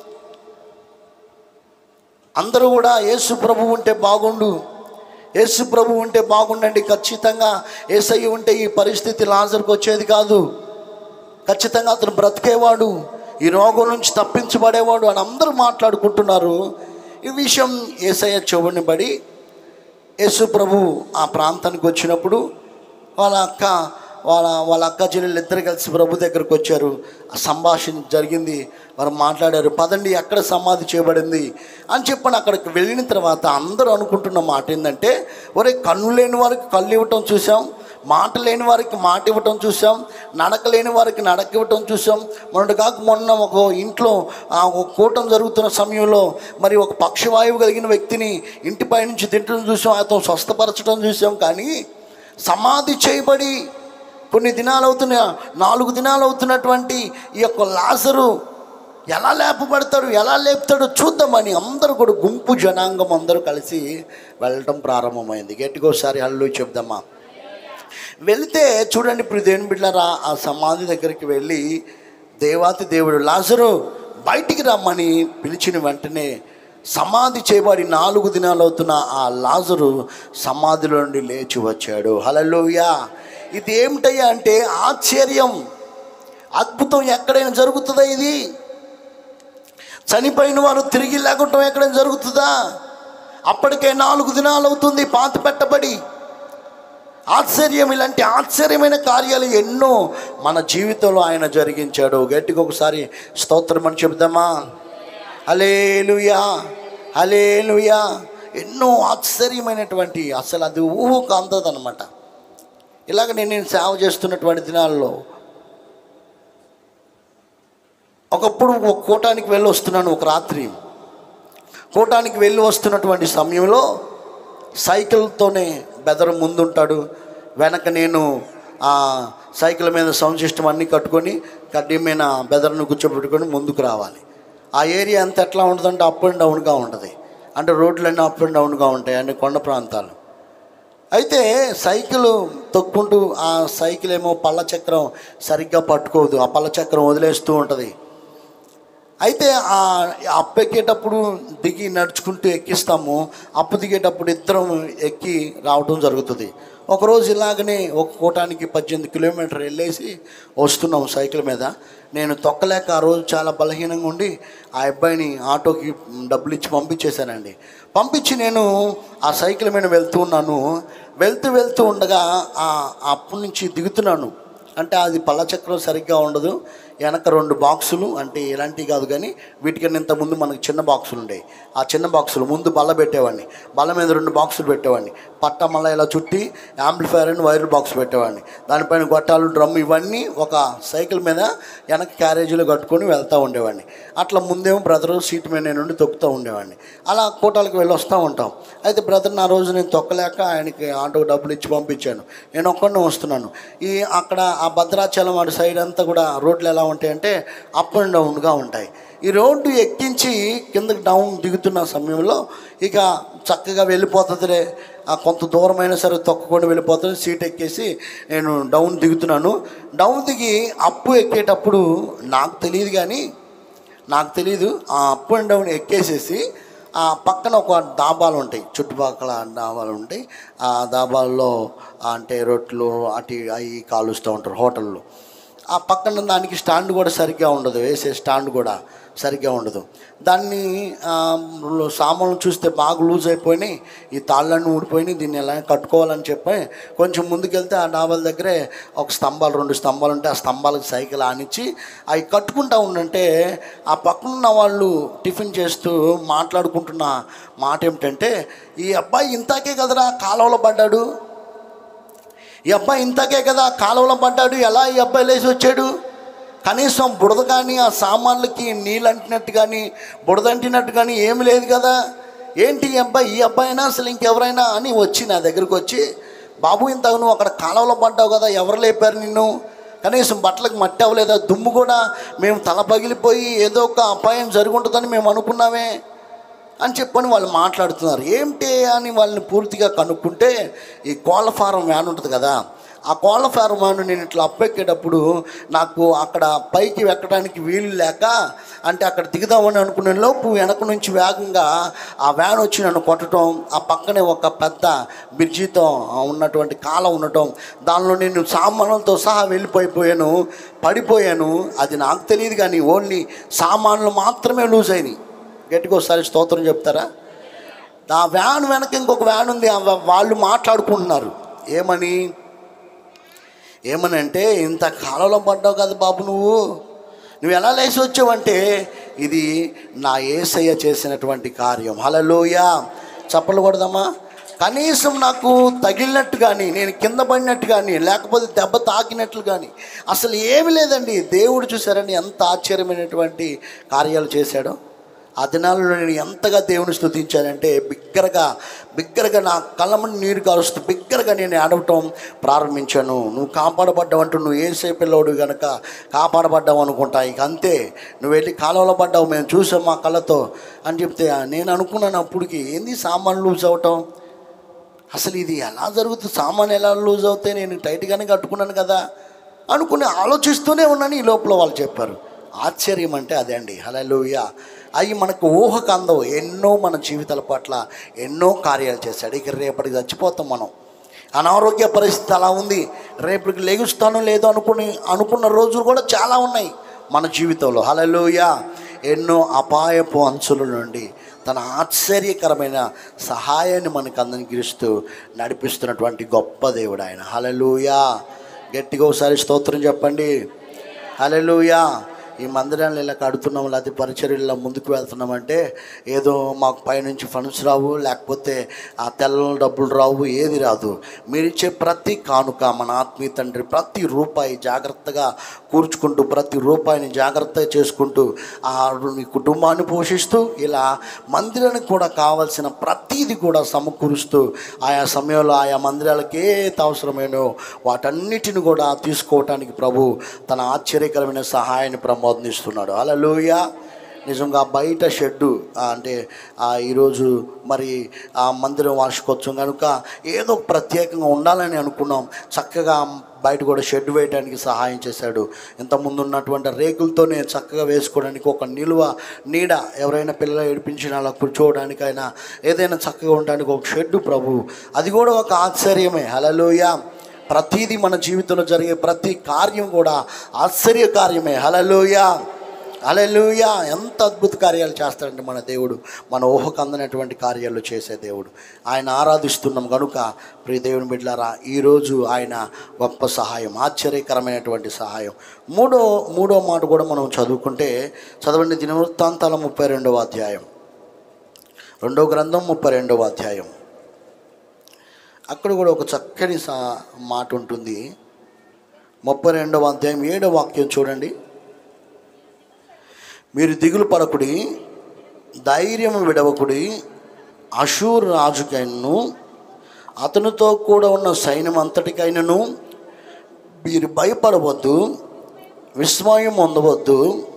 అందరూ కూడా యేసు ప్రభు ఉంటే బాగుండు యేసు ప్రభు ఉంటే బాగుండండి ఖచ్చితంగా ఏసయ్య ఉంటే ఈ పరిస్థితి లాజర్కి వచ్చేది కాదు ఖచ్చితంగా అతను బ్రతికేవాడు ఈ రోగం నుంచి తప్పించబడేవాడు అని అందరూ మాట్లాడుకుంటున్నారు ఈ విషయం ఏసయ్య చెవుని బడి యేసు ప్రభు ఆ ప్రాంతానికి వచ్చినప్పుడు వాళ్ళ అక్క వాళ్ళ వాళ్ళ అక్క చెల్లెలు ఇద్దరు కలిసి ప్రభు దగ్గరకు వచ్చారు ఆ సంభాషణ జరిగింది వారు మాట్లాడారు పదండి ఎక్కడ సమాధి చేయబడింది అని చెప్పని అక్కడికి వెళ్ళిన తర్వాత అందరూ అనుకుంటున్న మాట ఏంటంటే ఒరే కన్ను లేని వారికి కళ్ళు ఇవ్వటం చూసాం మాట లేని వారికి మాట ఇవ్వటం చూసాం నడక లేని వారికి నడక ఇవ్వటం చూసాం మొన్నటి కాక మొన్న ఒక ఇంట్లో ఆ ఒక కూటం జరుగుతున్న సమయంలో మరి ఒక పక్షవాయువు కలిగిన వ్యక్తిని ఇంటిపై నుంచి తింటడం చూసాం అతను స్వస్థపరచడం చూసాం కానీ సమాధి చేయబడి కొన్ని దినాలు అవుతున్న నాలుగు దినాలు అవుతున్నటువంటి ఈ యొక్క లాజరు ఎలా లేపబడతాడు ఎలా లేపుతాడో చూద్దామని అందరూ కూడా గుంపు జనాంగం అందరూ కలిసి వెళ్ళటం ప్రారంభమైంది గట్టిగా ఒకసారి హల్లు చెప్దామా వెళితే చూడండి ఇప్పుడు దేవుని బిడ్డలారా ఆ సమాధి దగ్గరికి వెళ్ళి దేవాతి దేవుడు లాజరు బయటికి రమ్మని పిలిచిన వెంటనే సమాధి చేయబడి నాలుగు దినాలు అవుతున్న ఆ లాజరు సమాధిలో నుండి లేచి వచ్చాడు హలలోయ ఇది ఏమిటయ్యా అంటే ఆశ్చర్యం అద్భుతం ఎక్కడైనా జరుగుతుందా ఇది చనిపోయిన వారు తిరిగి లేకుండా ఎక్కడైనా జరుగుతుందా అప్పటికే నాలుగు దినాలు అవుతుంది పాత పెట్టబడి ఆశ్చర్యం ఇలాంటి ఆశ్చర్యమైన కార్యాలు ఎన్నో మన జీవితంలో ఆయన జరిగించాడు గట్టిగా ఒకసారి స్తోత్రం అని చెప్దామా హలేలుయా హలేలుయా ఎన్నో ఆశ్చర్యమైనటువంటి అసలు అది ఊహకు అందదనమాట ఇలాగ నేను నేను సేవ చేస్తున్నటువంటి దినాల్లో ఒకప్పుడు ఒక కూటానికి వెళ్ళి వస్తున్నాను ఒక రాత్రి కూటానికి వెళ్ళి వస్తున్నటువంటి సమయంలో సైకిల్తోనే బెదరు ముందుంటాడు వెనక నేను ఆ సైకిల్ మీద సౌండ్ సిస్టమ్ అన్నీ కట్టుకొని కడ్డీ మీద బెదర్ను కూర్చోబెట్టుకొని ముందుకు రావాలి ఆ ఏరియా అంతా ఎట్లా ఉంటుందంటే అప్ అండ్ డౌన్గా ఉంటుంది అంటే రోడ్లన్నీ అప్ అండ్ డౌన్గా ఉంటాయి అన్ని కొండ ప్రాంతాలు అయితే సైకిల్ తొక్కుంటూ ఆ సైకిల్ ఏమో పళ్ళ చక్రం సరిగ్గా పట్టుకోదు ఆ పళ్ళ చక్రం వదిలేస్తూ ఉంటుంది అయితే ఆ అప్పు ఎక్కేటప్పుడు దిగి నడుచుకుంటూ ఎక్కిస్తాము అప్పు దిగేటప్పుడు ఇద్దరం ఎక్కి రావడం జరుగుతుంది ఒకరోజు ఇలాగనే ఒక కూటానికి పద్దెనిమిది కిలోమీటర్ వెళ్ళేసి వస్తున్నాం సైకిల్ మీద నేను తొక్కలేక ఆ రోజు చాలా బలహీనంగా ఉండి ఆ అబ్బాయిని ఆటోకి డబ్బులు ఇచ్చి పంపించేశానండి పంపించి నేను ఆ సైకిల్ మీద వెళ్తూ ఉన్నాను వెళ్తూ వెళ్తూ ఉండగా ఆ అప్పు నుంచి దిగుతున్నాను అంటే అది పళ్ళచక్రం సరిగ్గా ఉండదు వెనక రెండు బాక్సులు అంటే ఇలాంటివి కాదు కానీ వీటికన్నా ఇంత ముందు మనకి చిన్న బాక్సులు ఉండేవి ఆ చిన్న బాక్సులు ముందు బల్ల పెట్టేవాడిని బల్ల మీద రెండు బాక్సులు పెట్టేవాడిని పట్ట మళ్ళీ ఇలా చుట్టి యాంప్లిఫైర్ అని వైర్ బాక్స్ పెట్టేవాడిని దానిపైన గొట్టాలు డ్రమ్ ఇవన్నీ ఒక సైకిల్ మీద వెనక క్యారేజీలో కట్టుకొని వెళ్తూ ఉండేవాడిని అట్లా ముందేమో బ్రదరు సీట్ మీద నేను ఉండి తొక్కుతూ ఉండేవాడిని అలా కోటాలకు వెళ్ళి వస్తూ ఉంటాం అయితే బ్రదర్ నా రోజు నేను తొక్కలేక ఆయనకి ఆటో డబ్బులు ఇచ్చి పంపించాను నేను ఒక్కడినే వస్తున్నాను ఈ అక్కడ ఆ భద్రాచలం అటు సైడ్ అంతా కూడా రోడ్లు ఎలా ఉంటాయంటే అప్ అండ్ డౌన్గా ఉంటాయి ఈ రోడ్డు ఎక్కించి కిందకి డౌన్ దిగుతున్న సమయంలో ఇక చక్కగా వెళ్ళిపోతుందిలే ఆ కొంత దూరమైనా సరే తొక్కకుండా వెళ్ళిపోతుంది సీట్ ఎక్కేసి నేను డౌన్ దిగుతున్నాను డౌన్ దిగి అప్పు ఎక్కేటప్పుడు నాకు తెలియదు కానీ నాకు తెలియదు ఆ అప్ అండ్ డౌన్ ఎక్కేసేసి ఆ పక్కన ఒక దాబాలు ఉంటాయి చుట్టుపక్కల డాబాలు ఉంటాయి ఆ దాబాల్లో అంటే రొట్టెలు అటు అవి కాలుస్తూ ఉంటారు హోటల్లో ఆ పక్కన దానికి స్టాండ్ కూడా సరిగ్గా ఉండదు వేసే స్టాండ్ కూడా సరిగ్గా ఉండదు దాన్ని ఆ, సామాన్లు చూస్తే బాగా లూజ్ అయిపోయినాయి ఈ తాళ్ళన్నీ ఊడిపోయినాయి దీన్ని ఎలా కట్టుకోవాలని చెప్పి కొంచెం ముందుకెళ్తే ఆ డాబాల దగ్గరే ఒక స్తంభాలు రెండు స్తంభాలు ఉంటే ఆ స్తంభాలకు సైకిల్ ఆనిచ్చి అవి కట్టుకుంటా ఉండంటే ఆ పక్కనున్న వాళ్ళు టిఫిన్ చేస్తూ మాట్లాడుకుంటున్న మాట ఏమిటంటే ఈ అబ్బాయి ఇంతాకే కదరా కాలువలో పడ్డాడు ఈ అబ్బాయి ఇంతకే కదా కాలువలో పడ్డాడు ఎలా ఈ అబ్బాయి లేచి వచ్చాడు కనీసం బుడద కానీ ఆ సామాన్లకి నీళ్ళు అంటినట్టు కానీ బుడద అంటినట్టు కానీ ఏమి లేదు కదా ఏంటి ఈ అబ్బాయి ఈ అబ్బాయినా అసలు ఇంకెవరైనా అని వచ్చి నా దగ్గరికి వచ్చి బాబు ఇంత నువ్వు అక్కడ కాలువలో పడ్డావు కదా ఎవరు లేపారు నిన్ను కనీసం బట్టలకు మట్టి అవ్వలేదా దుమ్ము కూడా మేము తల పగిలిపోయి ఏదో ఒక అపాయం జరుగుంటుందని మేము అనుకున్నామే అని చెప్పని వాళ్ళు మాట్లాడుతున్నారు ఏమిటి అని వాళ్ళని పూర్తిగా కనుక్కుంటే ఈ కోళ్ళ ఫారం వ్యాన్ ఉంటుంది కదా ఆ కోళ్ళ ఫారం వ్యాన్ నేను ఇట్లా అప్పెక్కేటప్పుడు నాకు అక్కడ పైకి ఎక్కడానికి వీలు లేక అంటే అక్కడ దిగుదామని అనుకునే లోపు వెనక నుంచి వేగంగా ఆ వ్యాన్ వచ్చి నన్ను కొట్టడం ఆ పక్కనే ఒక పెద్ద బ్రిడ్జితో ఉన్నటువంటి కాలం ఉండటం దానిలో నేను సామాన్లతో సహా వెళ్ళిపోయిపోయాను పడిపోయాను అది నాకు తెలియదు కానీ ఓన్లీ సామాన్లు మాత్రమే లూజ్ అయినాయి గట్టిగా ఒకసారి స్తోత్రం చెప్తారా ఆ వ్యాన్ వెనక ఇంకొక వ్యాన్ ఉంది ఆ వా- వాళ్ళు మాట్లాడుకుంటున్నారు ఏమని ఏమని అంటే ఇంత కాలంలో పడ్డావు కదా బాబు నువ్వు నువ్వు ఎలా లేచి వచ్చావంటే ఇది నా ఏసయ్య చేసినటువంటి కార్యం హలలోయ చప్పలు కొడదామా కనీసం నాకు తగిలినట్టు కానీ నేను కింద పడినట్టు కానీ లేకపోతే దెబ్బ తాకినట్లు కానీ అసలు ఏమి లేదండి దేవుడు చూసారని ఎంత ఆశ్చర్యమైనటువంటి కార్యాలు చేశాడో ఆ దినాల్లో నేను ఎంతగా దేవుని స్తుతించానంటే బిగ్గరగా బిగ్గరగా నా కళ్ళమని నీరు కాలుస్తూ బిగ్గరగా నేను ఆడవటం ప్రారంభించాను నువ్వు కాపాడబడ్డావంటూ నువ్వు ఏసే పిల్లోడు కనుక కాపాడబడ్డావు అనుకుంటా ఇక అంతే నువ్వు వెళ్ళి కాలువలో పడ్డావు మేము చూసాం మా కళ్ళతో అని చెప్తే నేను అనుకున్నాను అప్పటికి ఏంది సామాన్లు లూజ్ అవటం అసలు ఇది ఎలా జరుగుతుంది సామాన్ ఎలా లూజ్ అవుతాయి నేను టైట్గానే కట్టుకున్నాను కదా అనుకుని ఆలోచిస్తూనే ఉన్నాను ఈ లోపల వాళ్ళు చెప్పారు ఆశ్చర్యం అంటే అదే అండి హలోయ అవి మనకు ఊహకు అందవు ఎన్నో మన జీవితాల పట్ల ఎన్నో కార్యాలు చేశాడు ఇక రేపటికి చచ్చిపోతాం మనం అనారోగ్య పరిస్థితి అలా ఉంది రేపటికి లెగుస్తాను లేదో అనుకుని అనుకున్న రోజులు కూడా చాలా ఉన్నాయి మన జీవితంలో హలలోయ ఎన్నో అపాయపు అంచుల నుండి తన ఆశ్చర్యకరమైన సహాయాన్ని మనకు అందరికిస్తూ నడిపిస్తున్నటువంటి గొప్ప దేవుడు ఆయన హలలుయా గట్టిగా ఒకసారి స్తోత్రం చెప్పండి హలలుయా ఈ మందిరాన్ని ఇలా కడుతున్నాం లేకపోతే పరిచర్యలో ముందుకు వెళ్తున్నామంటే ఏదో మాకు పైనుంచి ఫండ్స్ రావు లేకపోతే ఆ తెల్ల డబ్బులు రావు ఏది రాదు మీరు ఇచ్చే ప్రతి కానుక మన ఆత్మీయ తండ్రి ప్రతి రూపాయి జాగ్రత్తగా కూర్చుకుంటూ ప్రతి రూపాయిని జాగ్రత్తగా చేసుకుంటూ ఆ నీ కుటుంబాన్ని పోషిస్తూ ఇలా మందిరానికి కూడా కావాల్సిన ప్రతిది కూడా సమకూరుస్తూ ఆయా సమయంలో ఆయా మందిరాలకి ఏది అవసరమైనో వాటన్నిటిని కూడా తీసుకోవటానికి ప్రభు తన ఆశ్చర్యకరమైన సహాయాన్ని ప్రమోదిస్తున్నాడు అలలోయ నిజంగా బయట షెడ్డు ఆ, అంటే ఆ, ఈరోజు మరి ఆ మందిరం వార్షికోత్సవం కనుక ఏదో ప్రత్యేకంగా ఉండాలని అనుకున్నాం చక్కగా బయట కూడా షెడ్ వేయడానికి సహాయం చేశాడు ఇంతకుముందు ఉన్నటువంటి రేకులతోనే చక్కగా వేసుకోవడానికి ఒక నిలువ నీడ ఎవరైనా పిల్లలు ఏడిపించిన అలా కూర్చోవడానికైనా ఏదైనా చక్కగా ఉండడానికి ఒక షెడ్ ప్రభు అది కూడా ఒక ఆశ్చర్యమే హలలోయ ప్రతిదీ మన జీవితంలో జరిగే ప్రతి కార్యం కూడా ఆశ్చర్య కార్యమే హలలోయ అలెలుయా ఎంత అద్భుత కార్యాలు చేస్తాడంటే మన దేవుడు మన ఊహకు అందనటువంటి కార్యాలు చేసే దేవుడు ఆయన ఆరాధిస్తున్నాం కనుక ప్రియ దేవుని బిడ్డలారా ఈరోజు ఆయన గొప్ప సహాయం ఆశ్చర్యకరమైనటువంటి సహాయం మూడో మూడో మాట కూడా మనం చదువుకుంటే చదవండి దినవృత్తాంతాల ముప్పై రెండవ అధ్యాయం రెండో గ్రంథం ముప్పై రెండవ అధ్యాయం అక్కడ కూడా ఒక చక్కని సా మాట ఉంటుంది ముప్పై రెండవ అధ్యాయం ఏడవ వాక్యం చూడండి మీరు దిగులు పడకుడి ధైర్యం విడవకుడి అషూర్ రాజుకైనను అతనితో కూడా ఉన్న సైన్యం అంతటికైనను మీరు భయపడవద్దు విస్మయం పొందవద్దు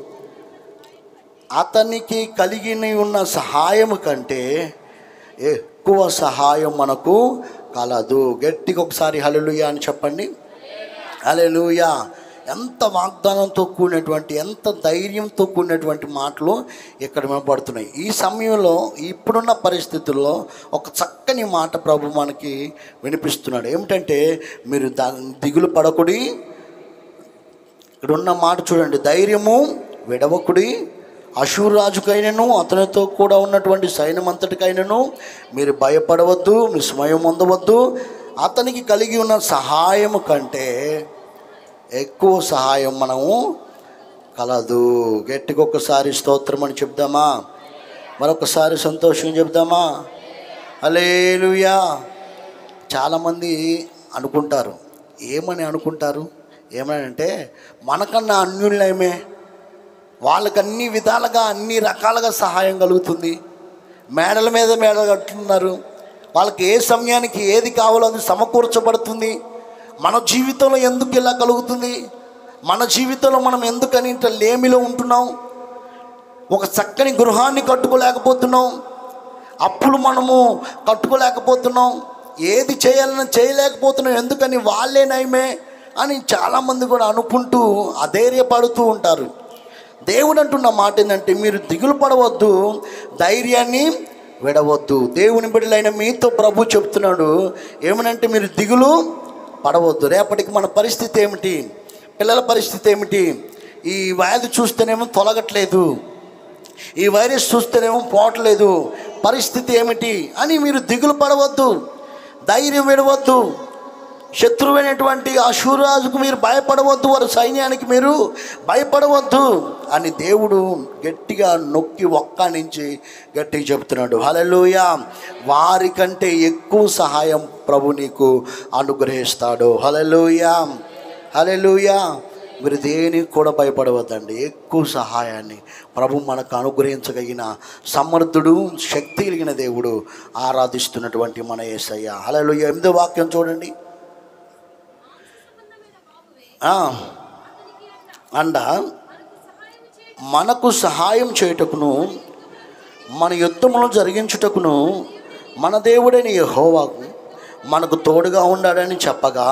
అతనికి కలిగిన ఉన్న సహాయం కంటే ఎక్కువ సహాయం మనకు కలదు గట్టిగా ఒకసారి హలలుయా అని చెప్పండి హలలుయా ఎంత వాగ్దానంతో కూడినటువంటి ఎంత ధైర్యంతో కూడినటువంటి మాటలు ఇక్కడ వినపడుతున్నాయి ఈ సమయంలో ఇప్పుడున్న పరిస్థితుల్లో ఒక చక్కని మాట ప్రభు మనకి వినిపిస్తున్నాడు ఏమిటంటే మీరు దా దిగులు పడకుడి ఇక్కడ ఉన్న మాట చూడండి ధైర్యము విడవకుడి అశూరాజుకైనను అతనితో కూడా ఉన్నటువంటి సైన్యం అంతటికైనను మీరు భయపడవద్దు విస్మయం పొందవద్దు అతనికి కలిగి ఉన్న సహాయము కంటే ఎక్కువ సహాయం మనము కలదు గట్టిగా ఒకసారి స్తోత్రం అని చెప్దామా మరొకసారి సంతోషం చెప్దామా అలేలుయా చాలామంది అనుకుంటారు ఏమని అనుకుంటారు ఏమని అంటే మనకన్నా అన్యులమే వాళ్ళకి అన్ని విధాలుగా అన్ని రకాలుగా సహాయం కలుగుతుంది మేడల మీద మేడ కట్టున్నారు వాళ్ళకి ఏ సమయానికి ఏది కావాలో అది సమకూర్చబడుతుంది మన జీవితంలో ఎందుకు ఇలా కలుగుతుంది మన జీవితంలో మనం ఎందుకని ఇంత లేమిలో ఉంటున్నాం ఒక చక్కని గృహాన్ని కట్టుకోలేకపోతున్నాం అప్పులు మనము కట్టుకోలేకపోతున్నాం ఏది చేయాలన్నా చేయలేకపోతున్నాం ఎందుకని వాళ్ళే నయమే అని చాలామంది కూడా అనుకుంటూ అధైర్యపడుతూ ఉంటారు దేవుడు అంటున్న మాట ఏంటంటే మీరు దిగులు పడవద్దు ధైర్యాన్ని విడవద్దు దేవుని బిడ్డలైన మీతో ప్రభు చెప్తున్నాడు ఏమనంటే మీరు దిగులు పడవద్దు రేపటికి మన పరిస్థితి ఏమిటి పిల్లల పరిస్థితి ఏమిటి ఈ వ్యాధి చూస్తేనేమో తొలగట్లేదు ఈ వైరస్ చూస్తేనేమో పోవట్లేదు పరిస్థితి ఏమిటి అని మీరు దిగులు పడవద్దు ధైర్యం విడవద్దు శత్రువైనటువంటి ఆ శూరాజుకు మీరు భయపడవద్దు వారి సైన్యానికి మీరు భయపడవద్దు అని దేవుడు గట్టిగా నొక్కి ఒక్కానించి గట్టిగా చెప్తున్నాడు హలలోయ వారికంటే ఎక్కువ సహాయం ప్రభు నీకు అనుగ్రహిస్తాడు హలలోయ హలలోయ మీరు దేనికి కూడా భయపడవద్దండి ఎక్కువ సహాయాన్ని ప్రభు మనకు అనుగ్రహించగలిగిన సమర్థుడు శక్తి కలిగిన దేవుడు ఆరాధిస్తున్నటువంటి మన యేసయ్య హలలోయ ఎనిమిదో వాక్యం చూడండి ఆ, అండ మనకు సహాయం చేయుటకును మన యుద్ధమును జరిగించుటకును మన దేవుడైన యెహోవాకు మనకు తోడుగా ఉండాడని చెప్పగా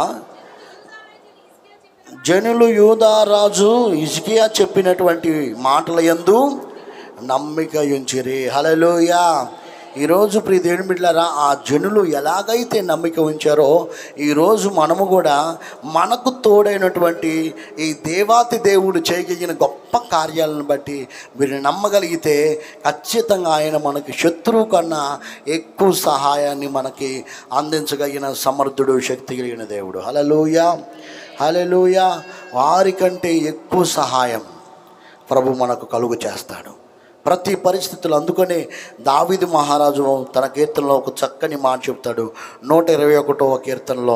జనులు యూదారాజు ఇజ్కియా చెప్పినటువంటి మాటల యందు నమ్మిక ఉంచిరి హలలోయా ఈరోజు ప్రియ దేవుని బిడ్డలారా ఆ జనులు ఎలాగైతే నమ్మిక ఉంచారో ఈరోజు మనము కూడా మనకు తోడైనటువంటి ఈ దేవాతి దేవుడు చేయగలిగిన గొప్ప కార్యాలను బట్టి మీరు నమ్మగలిగితే ఖచ్చితంగా ఆయన మనకి శత్రువు కన్నా ఎక్కువ సహాయాన్ని మనకి అందించగలిగిన సమర్థుడు శక్తి కలిగిన దేవుడు హలలోయ హలలోయ వారికంటే ఎక్కువ సహాయం ప్రభు మనకు కలుగు చేస్తాడు ప్రతి పరిస్థితులు అందుకనే దావిది మహారాజు తన కీర్తనలో ఒక చక్కని మాట చెప్తాడు నూట ఇరవై ఒకటవ కీర్తనలో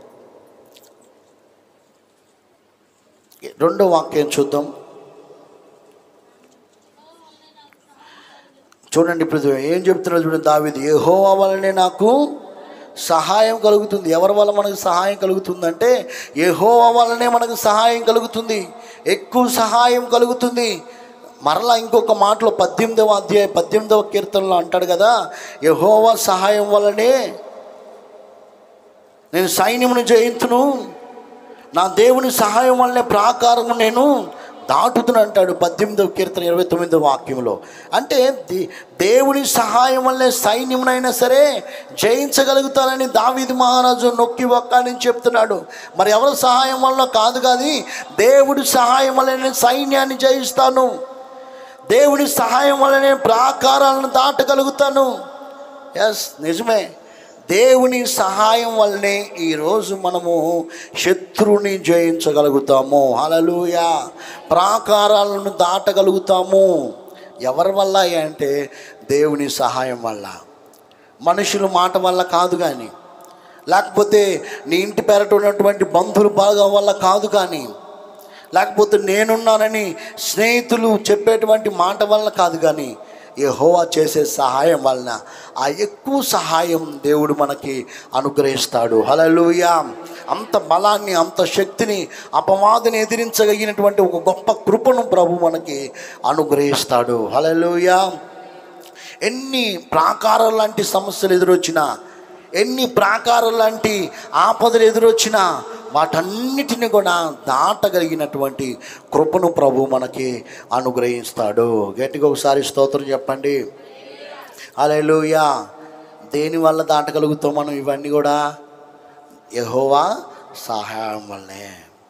రెండో వాక్యం చూద్దాం చూడండి ఇప్పుడు ఏం చెప్తున్నాడు చూడండి దావిది యెహోవా వలనే నాకు సహాయం కలుగుతుంది ఎవరి వల్ల మనకు సహాయం కలుగుతుందంటే యెహోవా వలనే మనకు సహాయం కలుగుతుంది ఎక్కువ సహాయం కలుగుతుంది మరలా ఇంకొక మాటలో పద్దెనిమిదవ అధ్యాయ పద్దెనిమిదవ కీర్తనలో అంటాడు కదా యెహోవా సహాయం వలనే నేను సైన్యమును జయించును నా దేవుని సహాయం వల్లనే ప్రాకారము నేను దాటుతును అంటాడు పద్దెనిమిదవ కీర్తన ఇరవై తొమ్మిదవ వాక్యంలో అంటే దే- దేవుని సహాయం వల్లే సైన్యమునైనా సరే జయించగలుగుతానని దావీది మహారాజు నొక్కి ఒక్కని చెప్తున్నాడు మరి ఎవరి సహాయం వల్ల కాదు కానీ దేవుడి సహాయం వల్ల నేను సైన్యాన్ని జయిస్తాను దేవుని సహాయం వల్లనే ప్రాకారాలను దాటగలుగుతాను ఎస్ నిజమే దేవుని సహాయం వల్లనే ఈరోజు మనము శత్రువుని జయించగలుగుతాము హలలుయ ప్రాకారాలను దాటగలుగుతాము ఎవరి వల్ల అంటే దేవుని సహాయం వల్ల మనుషుల మాట వల్ల కాదు కానీ లేకపోతే నీ ఇంటి పెరట ఉన్నటువంటి బంధువుల భాగం వల్ల కాదు కానీ లేకపోతే నేనున్నానని స్నేహితులు చెప్పేటువంటి మాట వల్ల కాదు కానీ యెహోవా చేసే సహాయం వలన ఆ ఎక్కువ సహాయం దేవుడు మనకి అనుగ్రహిస్తాడు హలలుయ అంత బలాన్ని అంత శక్తిని అపవాదిని ఎదిరించగలిగినటువంటి ఒక గొప్ప కృపను ప్రభు మనకి అనుగ్రహిస్తాడు హలలుయ ఎన్ని ప్రాకారం లాంటి సమస్యలు ఎదురొచ్చినా ఎన్ని ప్రాకారం లాంటి ఆపదలు ఎదురొచ్చినా వాటన్నిటిని కూడా దాటగలిగినటువంటి కృపను ప్రభు మనకి అనుగ్రహిస్తాడు గట్టిగా ఒకసారి స్తోత్రం చెప్పండి అలెలుయా దేని వల్ల దాటగలుగుతాం మనం ఇవన్నీ కూడా యెహోవా సహాయం వల్లనే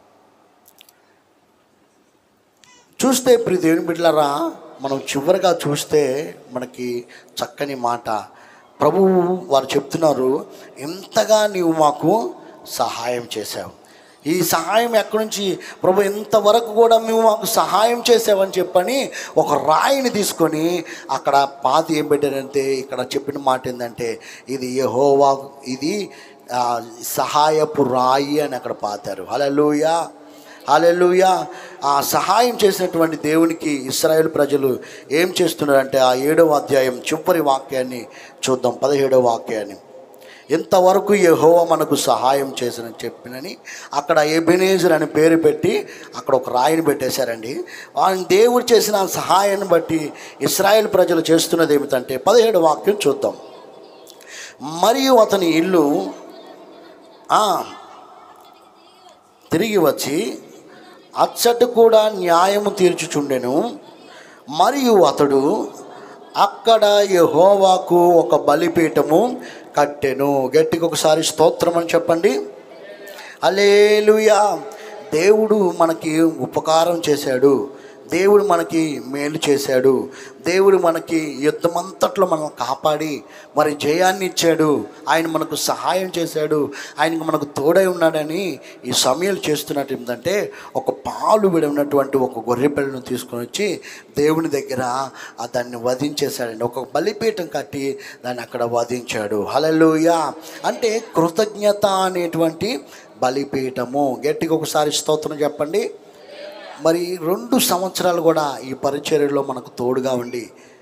చూస్తే ఇప్పుడు దేవుని బిడ్డలారా మనం చివరిగా చూస్తే మనకి చక్కని మాట ప్రభువు వారు చెప్తున్నారు ఎంతగా నీవు మాకు సహాయం చేశావు ఈ సహాయం ఎక్కడి నుంచి ప్రభు ఇంతవరకు కూడా మేము మాకు సహాయం చేసావని చెప్పని ఒక రాయిని తీసుకొని అక్కడ పాతి ఏం పెట్టారంటే ఇక్కడ చెప్పిన మాట ఏంటంటే ఇది యెహోవా ఇది ఆ, సహాయపు రాయి అని అక్కడ పాతారు హల్లెలూయా హల్లెలూయా ఆ సహాయం చేసినటువంటి దేవునికి ఇస్రాయేల్ ప్రజలు ఏం చేస్తున్నారంటే ఆ ఏడవ అధ్యాయం చివరి వాక్యాన్ని చూద్దాం పదిహేడవ వాక్యాన్ని ఇంతవరకు యెహోవా మనకు సహాయం చేసిన చెప్పినని అక్కడ ఎబెనేజర్ అని పేరు పెట్టి అక్కడ ఒక రాయిని పెట్టేశారండి ఆయన దేవుడు చేసిన ఆ సహాయాన్ని బట్టి ఇస్రాయేల్ ప్రజలు చేస్తున్నది ఏమిటంటే పదిహేడు వాక్యం చూద్దాం మరియు అతని ఇల్లు ఆ, తిరిగి వచ్చి అచ్చట కూడా న్యాయము తీర్చుచుండెను మరియు అతడు అక్కడ యెహోవాకు ఒక బలిపీఠము కట్టెను గట్టిగా ఒకసారి స్తోత్రం అని చెప్పండి అలేలుయా దేవుడు మనకి ఉపకారం చేశాడు దేవుడు మనకి మేలు చేశాడు దేవుడు మనకి యుద్ధమంతట్లో మనం కాపాడి మరి జయాన్ని ఇచ్చాడు ఆయన మనకు సహాయం చేశాడు ఆయనకు మనకు తోడై ఉన్నాడని ఈ సమయాలు చేస్తున్నట్టు ఏంటంటే ఒక పాలు విడినటువంటి ఒక గొర్రె పిల్లను తీసుకొని వచ్చి దేవుని దగ్గర ఆ దాన్ని వధించేశాడండి ఒక బలిపీఠం కట్టి దాన్ని అక్కడ వధించాడు హలలుయా అంటే కృతజ్ఞత అనేటువంటి బలిపీఠము గట్టిగా ఒకసారి స్తోత్రం చెప్పండి మరి రెండు సంవత్సరాలు కూడా ఈ పరిచర్యలో మనకు తోడుగా ఉండి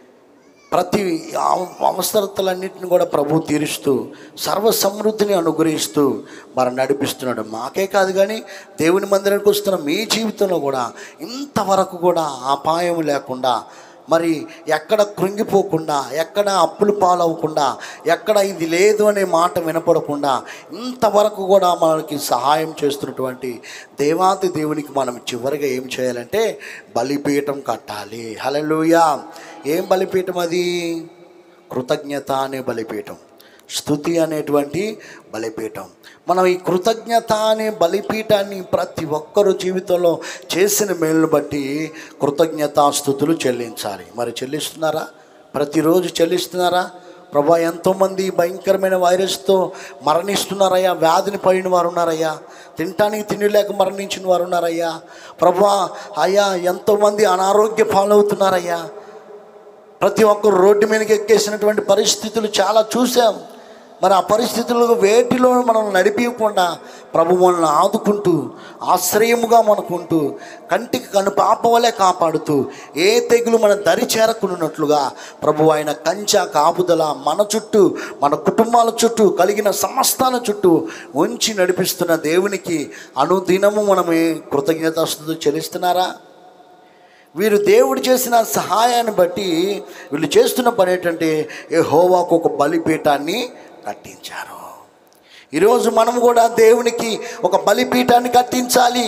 ప్రతి అవ- అవసరతలన్నింటిని కూడా ప్రభు తీరుస్తూ సర్వ సమృద్ధిని అనుగ్రహిస్తూ మరి నడిపిస్తున్నాడు మాకే కాదు కానీ దేవుని మందిరానికి వస్తున్న మీ జీవితంలో కూడా ఇంతవరకు కూడా అపాయం లేకుండా మరి ఎక్కడ కృంగిపోకుండా ఎక్కడ అప్పులు పాలవ్వకుండా ఎక్కడ ఇది లేదు అనే మాట వినపడకుండా ఇంతవరకు కూడా మనకి సహాయం చేస్తున్నటువంటి దేవాతి దేవునికి మనం చివరిగా ఏం చేయాలంటే బలిపీఠం కట్టాలి హల్లెలూయా ఏం బలిపీఠం అది కృతజ్ఞత అనే బలిపీఠం స్థుతి అనేటువంటి బలిపీఠం మనం ఈ కృతజ్ఞత అనే బలిపీఠాన్ని ప్రతి ఒక్కరు జీవితంలో చేసిన మేలును బట్టి కృతజ్ఞతా స్థుతులు చెల్లించాలి మరి చెల్లిస్తున్నారా ప్రతిరోజు చెల్లిస్తున్నారా ప్రభా ఎంతోమంది భయంకరమైన వైరస్తో మరణిస్తున్నారయ్యా వ్యాధిని పడిన వారు ఉన్నారయ్యా తినటానికి తిండి లేక మరణించిన వారు ఉన్నారయ్యా ప్రభా అయ్యా ఎంతోమంది అనారోగ్య పాలవుతున్నారయ్యా ప్రతి ఒక్కరు రోడ్డు మీదకి ఎక్కేసినటువంటి పరిస్థితులు చాలా చూసాం మరి ఆ పరిస్థితులు వేటిలో మనం నడిపించకుండా ప్రభు మనల్ని ఆదుకుంటూ ఆశ్రయముగా మనకుంటూ కంటికి కను పాప వలె కాపాడుతూ ఏ తెగులు మన దరి చేరకున్నట్లుగా ప్రభు ఆయన కంచ కాపుదల మన చుట్టూ మన కుటుంబాల చుట్టూ కలిగిన సమస్తాల చుట్టూ ఉంచి నడిపిస్తున్న దేవునికి అనుదినము మనమే కృతజ్ఞతాస్తుతులు చెల్లిస్తున్నారా వీరు దేవుడు చేసిన సహాయాన్ని బట్టి వీళ్ళు చేస్తున్న పని ఏంటంటే హోవాకు ఒక బలిపీఠాన్ని కట్టించారు ఈరోజు మనం కూడా దేవునికి ఒక బలిపీఠాన్ని కట్టించాలి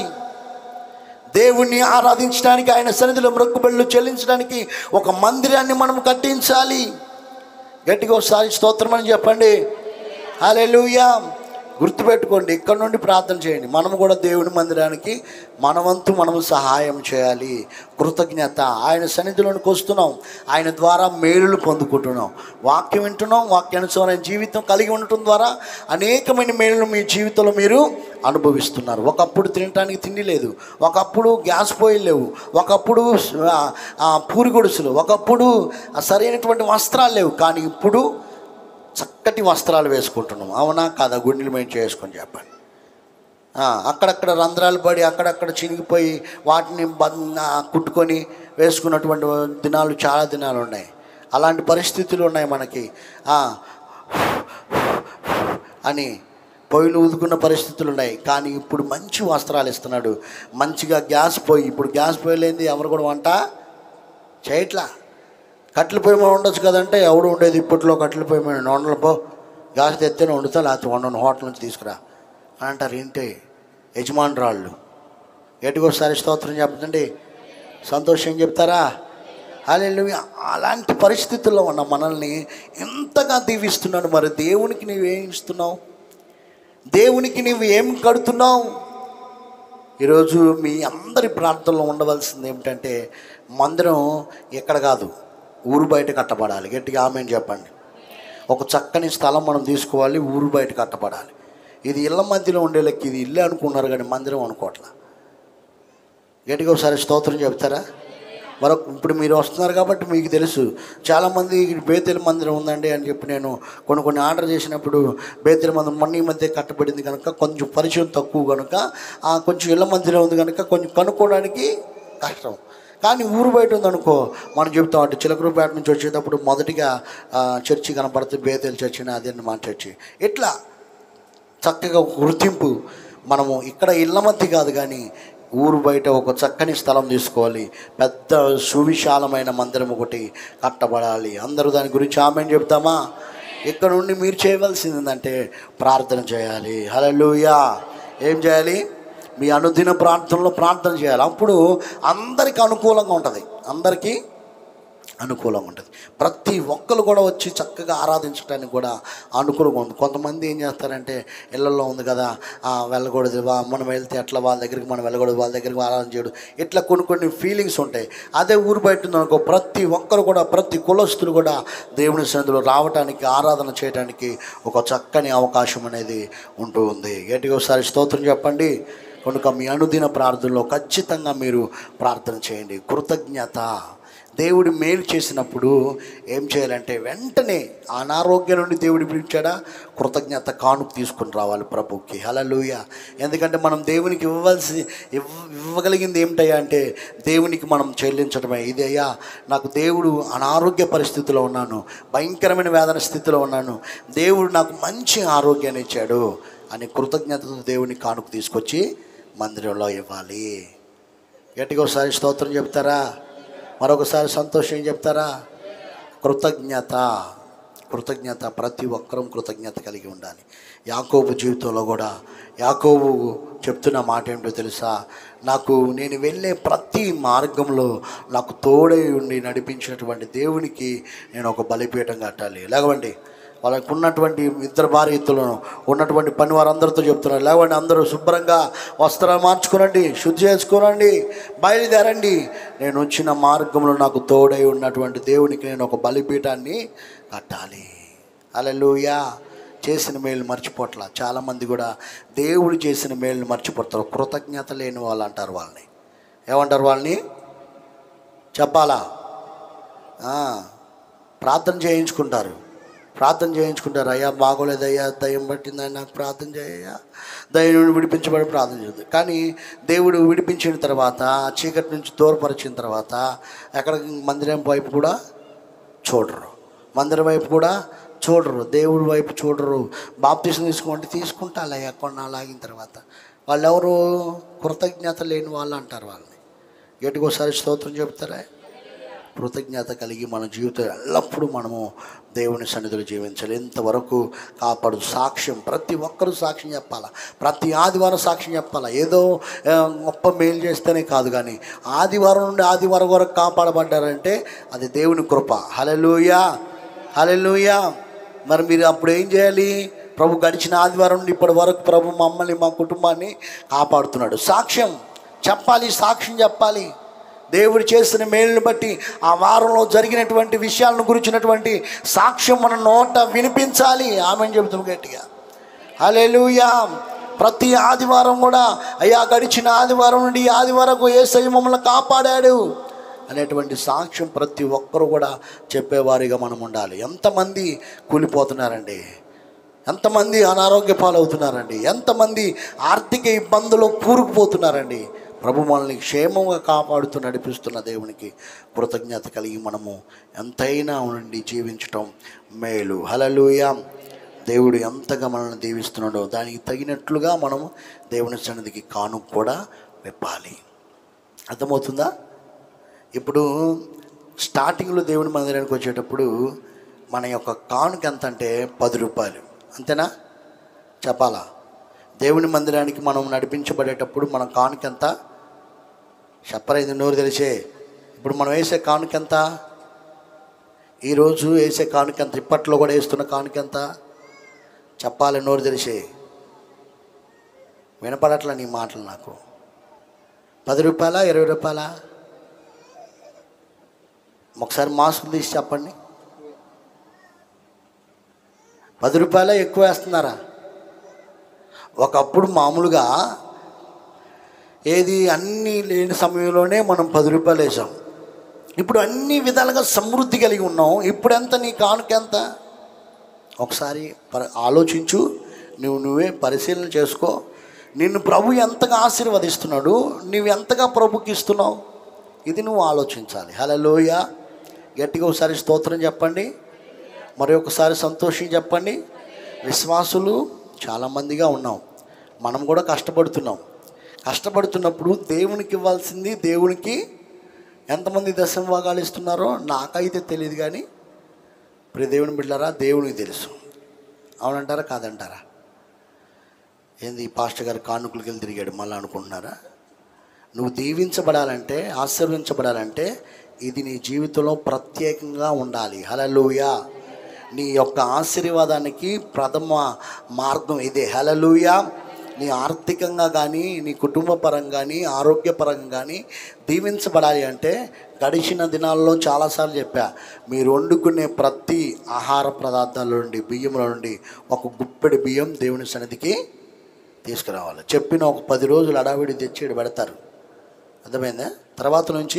దేవుణ్ణి ఆరాధించడానికి ఆయన సన్నిధిలో మొక్కుబళ్ళు చెల్లించడానికి ఒక మందిరాన్ని మనం కట్టించాలి గట్టిగా ఒకసారి స్తోత్రం అని చెప్పండి హల్లెలూయా గుర్తుపెట్టుకోండి ఇక్కడ నుండి ప్రార్థన చేయండి మనము కూడా దేవుని మందిరానికి మనవంతు మనము సహాయం చేయాలి కృతజ్ఞత ఆయన సన్నిధిలోనికి వస్తున్నాం ఆయన ద్వారా మేలులు పొందుకుంటున్నాం వాక్యం వింటున్నాం వాక్యానుసారమైన జీవితం కలిగి ఉండటం ద్వారా అనేకమైన మేలులు మీ జీవితంలో మీరు అనుభవిస్తున్నారు ఒకప్పుడు తినడానికి తిండి లేదు ఒకప్పుడు గ్యాస్ పొయ్యిలు లేవు ఒకప్పుడు ఆ, ఆ, పూరి గుడుసులు ఒకప్పుడు ఆ సరైనటువంటి వస్త్రాలు లేవు కానీ ఇప్పుడు చక్కటి వస్త్రాలు వేసుకుంటున్నాం అవునా కాదా గుండెలు మేము చేసుకొని చెప్పండి ఆ, అక్కడక్కడ రంధ్రాలు పడి అక్కడక్కడ చినిగిపోయి వాటిని బంద కుట్టుకొని వేసుకున్నటువంటి దినాలు చాలా దినాలు ఉన్నాయి అలాంటి పరిస్థితులు ఉన్నాయి మనకి ఆ, అని పొయ్యిలు ఊదుకున్న పరిస్థితులు ఉన్నాయి కానీ ఇప్పుడు మంచి వస్త్రాలు ఇస్తున్నాడు మంచిగా గ్యాస్ పొయ్యి ఇప్పుడు గ్యాస్ పొయ్యి లేనిది ఎవరు కూడా వంట చేయట్లా కట్టెల పొయ్యి మీద ఉండొచ్చు కదంటే ఎవడు ఉండేది ఇప్పట్లో కట్టెల పొయ్యి మీద వండలు పో గ్యాస్ తెత్తేనే వండుతా లేకపోతే వండను హోటల్ నుంచి తీసుకురా అని అంటారు ఏంటి యజమానురాళ్ళు ఏటికొకసారి స్తోత్రం చెప్తుండి సంతోషం చెప్తారా అలెలు అలాంటి పరిస్థితుల్లో ఉన్న మనల్ని ఎంతగా దీవిస్తున్నాడు మరి దేవునికి నువ్వేం ఇస్తున్నావు దేవునికి నువ్వు ఏం కడుతున్నావు ఈరోజు మీ అందరి ప్రాంతంలో ఉండవలసింది ఏమిటంటే మందిరం ఎక్కడ కాదు ఊరు బయట కట్టబడాలి గట్టిగా ఆమెను చెప్పండి ఒక చక్కని స్థలం మనం తీసుకోవాలి ఊరు బయట కట్టబడాలి ఇది ఇళ్ళ మధ్యలో ఉండే లెక్క ఇది ఇల్లే అనుకున్నారు కానీ మందిరం అనుకోవట్లా గట్టిగా ఒకసారి స్తోత్రం చెప్తారా మరొక ఇప్పుడు మీరు వస్తున్నారు కాబట్టి మీకు తెలుసు చాలామంది బేతెల మందిరం ఉందండి అని చెప్పి నేను కొన్ని కొన్ని ఆర్డర్ చేసినప్పుడు బేతెల మందిరం మొన్న ఈ మధ్య కట్టబడింది కనుక కొంచెం పరిచయం తక్కువ కనుక ఆ కొంచెం ఇళ్ళ మధ్యలో ఉంది కనుక కొంచెం కనుక్కోవడానికి కష్టం కానీ ఊరు బయట ఉందనుకో మనం చెప్తాం అంటే చిలకరూపేట నుంచి వచ్చేటప్పుడు మొదటిగా ఆ, చర్చి కనపడుతుంది బేతెల చర్చిని అదే మా చర్చి ఇట్లా చక్కగా ఒక గుర్తింపు మనము ఇక్కడ ఇళ్ళ మధ్య కాదు కానీ ఊరు బయట ఒక చక్కని స్థలం తీసుకోవాలి పెద్ద సువిశాలమైన మందిరం ఒకటి కట్టబడాలి అందరూ దాని గురించి ఆమెను చెప్తామా ఇక్కడ నుండి మీరు చేయవలసింది ఏంటంటే ప్రార్థన చేయాలి హల్లెలూయా ఏం చేయాలి మీ అనుదిన ప్రార్థనలో ప్రార్థన చేయాలి అప్పుడు అందరికి అనుకూలంగా ఉంటుంది అందరికీ అనుకూలంగా ఉంటుంది ప్రతి ఒక్కరు కూడా వచ్చి చక్కగా ఆరాధించడానికి కూడా అనుకూలంగా ఉంది కొంతమంది ఏం చేస్తారంటే ఇళ్ళల్లో ఉంది కదా ఆ, వెళ్ళకూడదు వా మనం వెళ్తే ఎట్లా వాళ్ళ దగ్గరికి మనం వెళ్ళకూడదు వాళ్ళ దగ్గరికి ఆరాధన చేయడు ఇట్లా కొన్ని కొన్ని ఫీలింగ్స్ ఉంటాయి అదే ఊరు బయట ఉందనుకో ప్రతి ఒక్కరు కూడా ప్రతి కులస్తులు కూడా దేవుని సన్నిధిలో రావడానికి ఆరాధన చేయడానికి ఒక చక్కని అవకాశం అనేది ఉంటూ ఉంది గట్టిగా ఒకసారి స్తోత్రం చెప్పండి కనుక మీ అనుదిన ప్రార్థనలో ఖచ్చితంగా మీరు ప్రార్థన చేయండి కృతజ్ఞత దేవుడు మేలు చేసినప్పుడు ఏం చేయాలంటే వెంటనే అనారోగ్యం నుండి దేవుడు పిలిచాడా కృతజ్ఞత కానుక తీసుకుని రావాలి ప్రభుకి హలలుయ ఎందుకంటే మనం దేవునికి ఇవ్వవలసి ఇవ్వ ఇవ్వగలిగింది ఏమిటయ్యా అంటే దేవునికి మనం చెల్లించడమే ఇదయ్యా నాకు దేవుడు అనారోగ్య పరిస్థితిలో ఉన్నాను భయంకరమైన వేదన స్థితిలో ఉన్నాను దేవుడు నాకు మంచి ఆరోగ్యాన్ని ఇచ్చాడు అని కృతజ్ఞతతో దేవుని కానుక తీసుకొచ్చి మందిరంలో ఇవ్వాలి గట్టిగా ఒకసారి స్తోత్రం చెప్తారా మరొకసారి సంతోషం చెప్తారా కృతజ్ఞత కృతజ్ఞత ప్రతి ఒక్కరూ కృతజ్ఞత కలిగి ఉండాలి యాకోబు జీవితంలో కూడా యాకోబు చెప్తున్న మాట ఏమిటో తెలుసా నాకు నేను వెళ్ళే ప్రతి మార్గంలో నాకు తోడై ఉండి నడిపించినటువంటి దేవునికి నేను ఒక బలిపీఠం కట్టాలి లేవండి వాళ్ళకు ఉన్నటువంటి ఇద్దరు భార్యతులను ఉన్నటువంటి పని వారందరితో చెప్తున్నారు లేవండి అందరూ శుభ్రంగా వస్త్రాలు మార్చుకోనండి శుద్ధి చేసుకోనండి బయలుదేరండి నేను వచ్చిన మార్గంలో నాకు తోడై ఉన్నటువంటి దేవునికి నేను ఒక బలిపీఠాన్ని కట్టాలి అలలుయా చేసిన మేలు మర్చిపోట్ల చాలామంది కూడా దేవుడు చేసిన మేలుని మర్చిపోతారు కృతజ్ఞత లేని వాళ్ళు అంటారు వాళ్ళని ఏమంటారు వాళ్ళని చెప్పాలా ఆ, ప్రార్థన చేయించుకుంటారు ప్రార్థన చేయించుకుంటారు అయ్యా బాగోలేదయ్యా దయ్యం పట్టిందని నాకు ప్రార్థన చేయ్యా దయ్యం నుండి విడిపించబడి ప్రార్థన చేయదు కానీ దేవుడు విడిపించిన తర్వాత ఆ చీకటి నుంచి దూరపరిచిన తర్వాత ఎక్కడ మందిరం వైపు కూడా చూడరు మందిరం వైపు కూడా చూడరు దేవుడి వైపు చూడరు బాప్తీసం తీసుకోమంటే తీసుకుంటాలయ్యా కొన్నాళ్ళు ఆగిన తర్వాత వాళ్ళు ఎవరు కృతజ్ఞత లేని వాళ్ళు అంటారు వాళ్ళని గట్టికోసారి స్తోత్రం చెప్తారా కృతజ్ఞత కలిగి మన జీవితం ఎల్లప్పుడూ మనము దేవుని సన్నిధిలో జీవించాలి ఎంతవరకు కాపాడు సాక్ష్యం ప్రతి ఒక్కరూ సాక్ష్యం చెప్పాలా ప్రతి ఆదివారం సాక్ష్యం చెప్పాలా ఏదో ఆ, గొప్ప మేలు చేస్తేనే కాదు కానీ ఆదివారం నుండి ఆదివారం వరకు కాపాడబడ్డారంటే అది దేవుని కృప హలెలూయా హలెలూయా మరి మీరు అప్పుడు ఏం చేయాలి ప్రభు గడిచిన ఆదివారం నుండి ఇప్పటి వరకు ప్రభు మమ్మల్ని మా కుటుంబాన్ని కాపాడుతున్నాడు సాక్ష్యం చెప్పాలి సాక్ష్యం చెప్పాలి దేవుడు చేసిన మేలుని బట్టి ఆ వారంలో జరిగినటువంటి విషయాలను గురించినటువంటి సాక్ష్యం మన నోట వినిపించాలి ఆమె చెబుతాం గట్టిగా హల్లెలూయా ప్రతి ఆదివారం కూడా అయ్యా గడిచిన ఆదివారం నుండి ఈ ఆదివారం ఏ మమ్మల్ని కాపాడాడు అనేటువంటి సాక్ష్యం ప్రతి ఒక్కరు కూడా చెప్పేవారిగా మనం ఉండాలి ఎంతమంది కూలిపోతున్నారండి ఎంతమంది అనారోగ్య పాలవుతున్నారండి ఎంతమంది ఆర్థిక ఇబ్బందులు కూరుకుపోతున్నారండి ప్రభు మనల్ని క్షేమంగా కాపాడుతూ నడిపిస్తున్న దేవునికి కృతజ్ఞత కలిగి మనము ఎంతైనా ఉండి జీవించటం మేలు హలలుయ దేవుడు ఎంతగా మనల్ని దీవిస్తున్నాడో దానికి తగినట్లుగా మనము దేవుని సన్నిధికి కాను కూడా విప్పాలి అర్థమవుతుందా ఇప్పుడు స్టార్టింగ్లో దేవుని మందిరానికి వచ్చేటప్పుడు మన యొక్క కానుక ఎంత అంటే పది రూపాయలు అంతేనా చెప్పాలా దేవుని మందిరానికి మనం నడిపించబడేటప్పుడు మన కానుక ఎంత చెప్పరైంది నోరు తెలిసే ఇప్పుడు మనం వేసే కానుక ఎంత ఈరోజు వేసే కానుక ఎంత ఇప్పట్లో కూడా వేస్తున్న కానుక ఎంత చెప్పాలి నోరు తెలిసే వినపడట్ల నీ మాటలు నాకు పది రూపాయలా ఇరవై రూపాయలా ఒకసారి మాస్క్ తీసి చెప్పండి పది రూపాయల ఎక్కువ వేస్తున్నారా ఒకప్పుడు మామూలుగా ఏది అన్నీ లేని సమయంలోనే మనం పది రూపాయలు వేసాం ఇప్పుడు అన్ని విధాలుగా సమృద్ధి కలిగి ఉన్నాం ఇప్పుడు ఎంత నీ కానుక ఎంత ఒకసారి పరి ఆలోచించు నువ్వు నువ్వే పరిశీలన చేసుకో నిన్ను ప్రభు ఎంతగా ఆశీర్వదిస్తున్నాడు నువ్వు ఎంతగా ప్రభుకి ఇస్తున్నావు ఇది నువ్వు ఆలోచించాలి హలోయ గట్టిగా ఒకసారి స్తోత్రం చెప్పండి మరి ఒకసారి సంతోషం చెప్పండి విశ్వాసులు చాలామందిగా ఉన్నాం మనం కూడా కష్టపడుతున్నాం కష్టపడుతున్నప్పుడు దేవునికి ఇవ్వాల్సింది దేవునికి ఎంతమంది దశమ భాగాలు ఇస్తున్నారో నాకైతే తెలియదు కానీ ప్రియ దేవుని బిడ్డారా దేవునికి తెలుసు అవునంటారా కాదంటారా ఏంది ఈ పాస్టర్ గారు కానుకలకి వెళ్ళి తిరిగాడు మళ్ళీ అనుకుంటున్నారా నువ్వు దీవించబడాలంటే ఆశీర్వించబడాలంటే ఇది నీ జీవితంలో ప్రత్యేకంగా ఉండాలి హలలుయా నీ యొక్క ఆశీర్వాదానికి ప్రథమ మార్గం ఇదే హలలుయా నీ ఆర్థికంగా కానీ నీ కుటుంబ పరంగా కానీ ఆరోగ్యపరంగా కానీ దీవించబడాలి అంటే గడిచిన దినాల్లో చాలాసార్లు చెప్పా మీరు వండుకునే ప్రతి ఆహార పదార్థాల నుండి బియ్యంలో నుండి ఒక గుప్పెడి బియ్యం దేవుని సన్నిధికి తీసుకురావాలి చెప్పిన ఒక పది రోజులు అడావిడి తెచ్చి పెడతారు అర్థమైందా తర్వాత నుంచి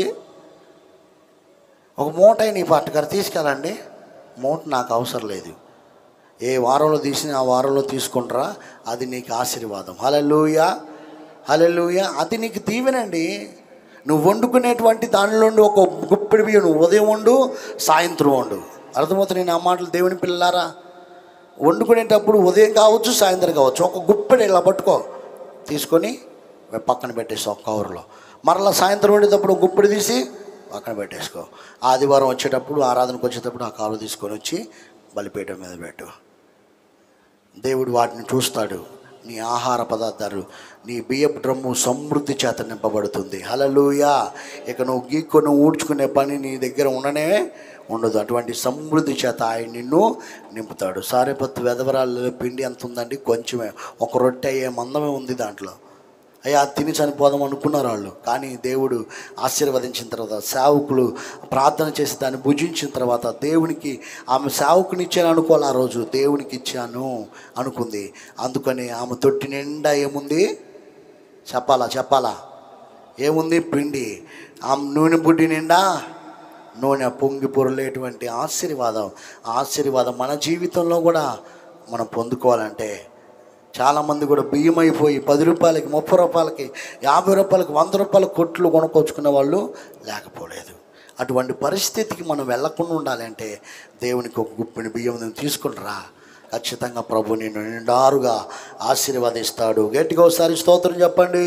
ఒక మూట నీ పట్టుకారు తీసుకెళ్ళండి మూట నాకు అవసరం లేదు ఏ వారంలో తీసిన ఆ వారంలో తీసుకుంటారా అది నీకు ఆశీర్వాదం హలలుయ హలలుయ అది నీకు దీవెనండి నువ్వు వండుకునేటువంటి దానిలో నుండి ఒక గుప్పిడి బియ్యం నువ్వు ఉదయం వండు సాయంత్రం వండు అర్థమవుతుంది నేను ఆ మాటలు దేవుని పిల్లలారా వండుకునేటప్పుడు ఉదయం కావచ్చు సాయంత్రం కావచ్చు ఒక గుప్పెడు ఇలా పట్టుకో తీసుకొని పక్కన పెట్టేసి ఒక కవర్లో మరలా సాయంత్రం వండేటప్పుడు ఒక గుప్పెడు తీసి పక్కన పెట్టేసుకో ఆదివారం వచ్చేటప్పుడు ఆరాధనకు వచ్చేటప్పుడు ఆ కాలు తీసుకొని వచ్చి బలిపీఠం మీద పెట్టు దేవుడు వాటిని చూస్తాడు నీ ఆహార పదార్థాలు నీ బియ్యపు డ్రమ్ము సమృద్ధి చేత నింపబడుతుంది హలలుయా ఇక నువ్వు గీక్కొని ఊడ్చుకునే పని నీ దగ్గర ఉండనే ఉండదు అటువంటి సమృద్ధి చేత ఆయన నిన్ను నింపుతాడు సారేపత్తు వెదవరాలు పిండి ఎంత ఉందండి కొంచెమే ఒక రొట్టె అయ్యే మందమే ఉంది దాంట్లో అయ్యా అది తిని చనిపోదాం అనుకున్నారు వాళ్ళు కానీ దేవుడు ఆశీర్వదించిన తర్వాత సేవకులు ప్రార్థన చేసి దాన్ని భుజించిన తర్వాత దేవునికి ఆమె సేవకుని ఇచ్చాను అనుకోవాలి ఆ రోజు దేవునికి ఇచ్చాను అనుకుంది అందుకని ఆమె తొట్టి నిండా ఏముంది చెప్పాలా చెప్పాలా ఏముంది పిండి ఆమె నూనె బుడ్డి నిండా నూనె పొంగి పొరలేటువంటి ఆశీర్వాదం ఆశీర్వాదం మన జీవితంలో కూడా మనం పొందుకోవాలంటే చాలామంది కూడా బియ్యం అయిపోయి పది రూపాయలకి ముప్పై రూపాయలకి యాభై రూపాయలకి వంద రూపాయల కొట్లు కొనుక్కొచ్చుకునే వాళ్ళు లేకపోలేదు అటువంటి పరిస్థితికి మనం వెళ్లకుండా ఉండాలంటే దేవునికి ఒక గుప్పిని బియ్యం నువ్వు తీసుకుని రా ఖచ్చితంగా ప్రభు నిన్ను నిండారుగా ఆశీర్వదిస్తాడు గట్టిగా ఒకసారి స్తోత్రం చెప్పండి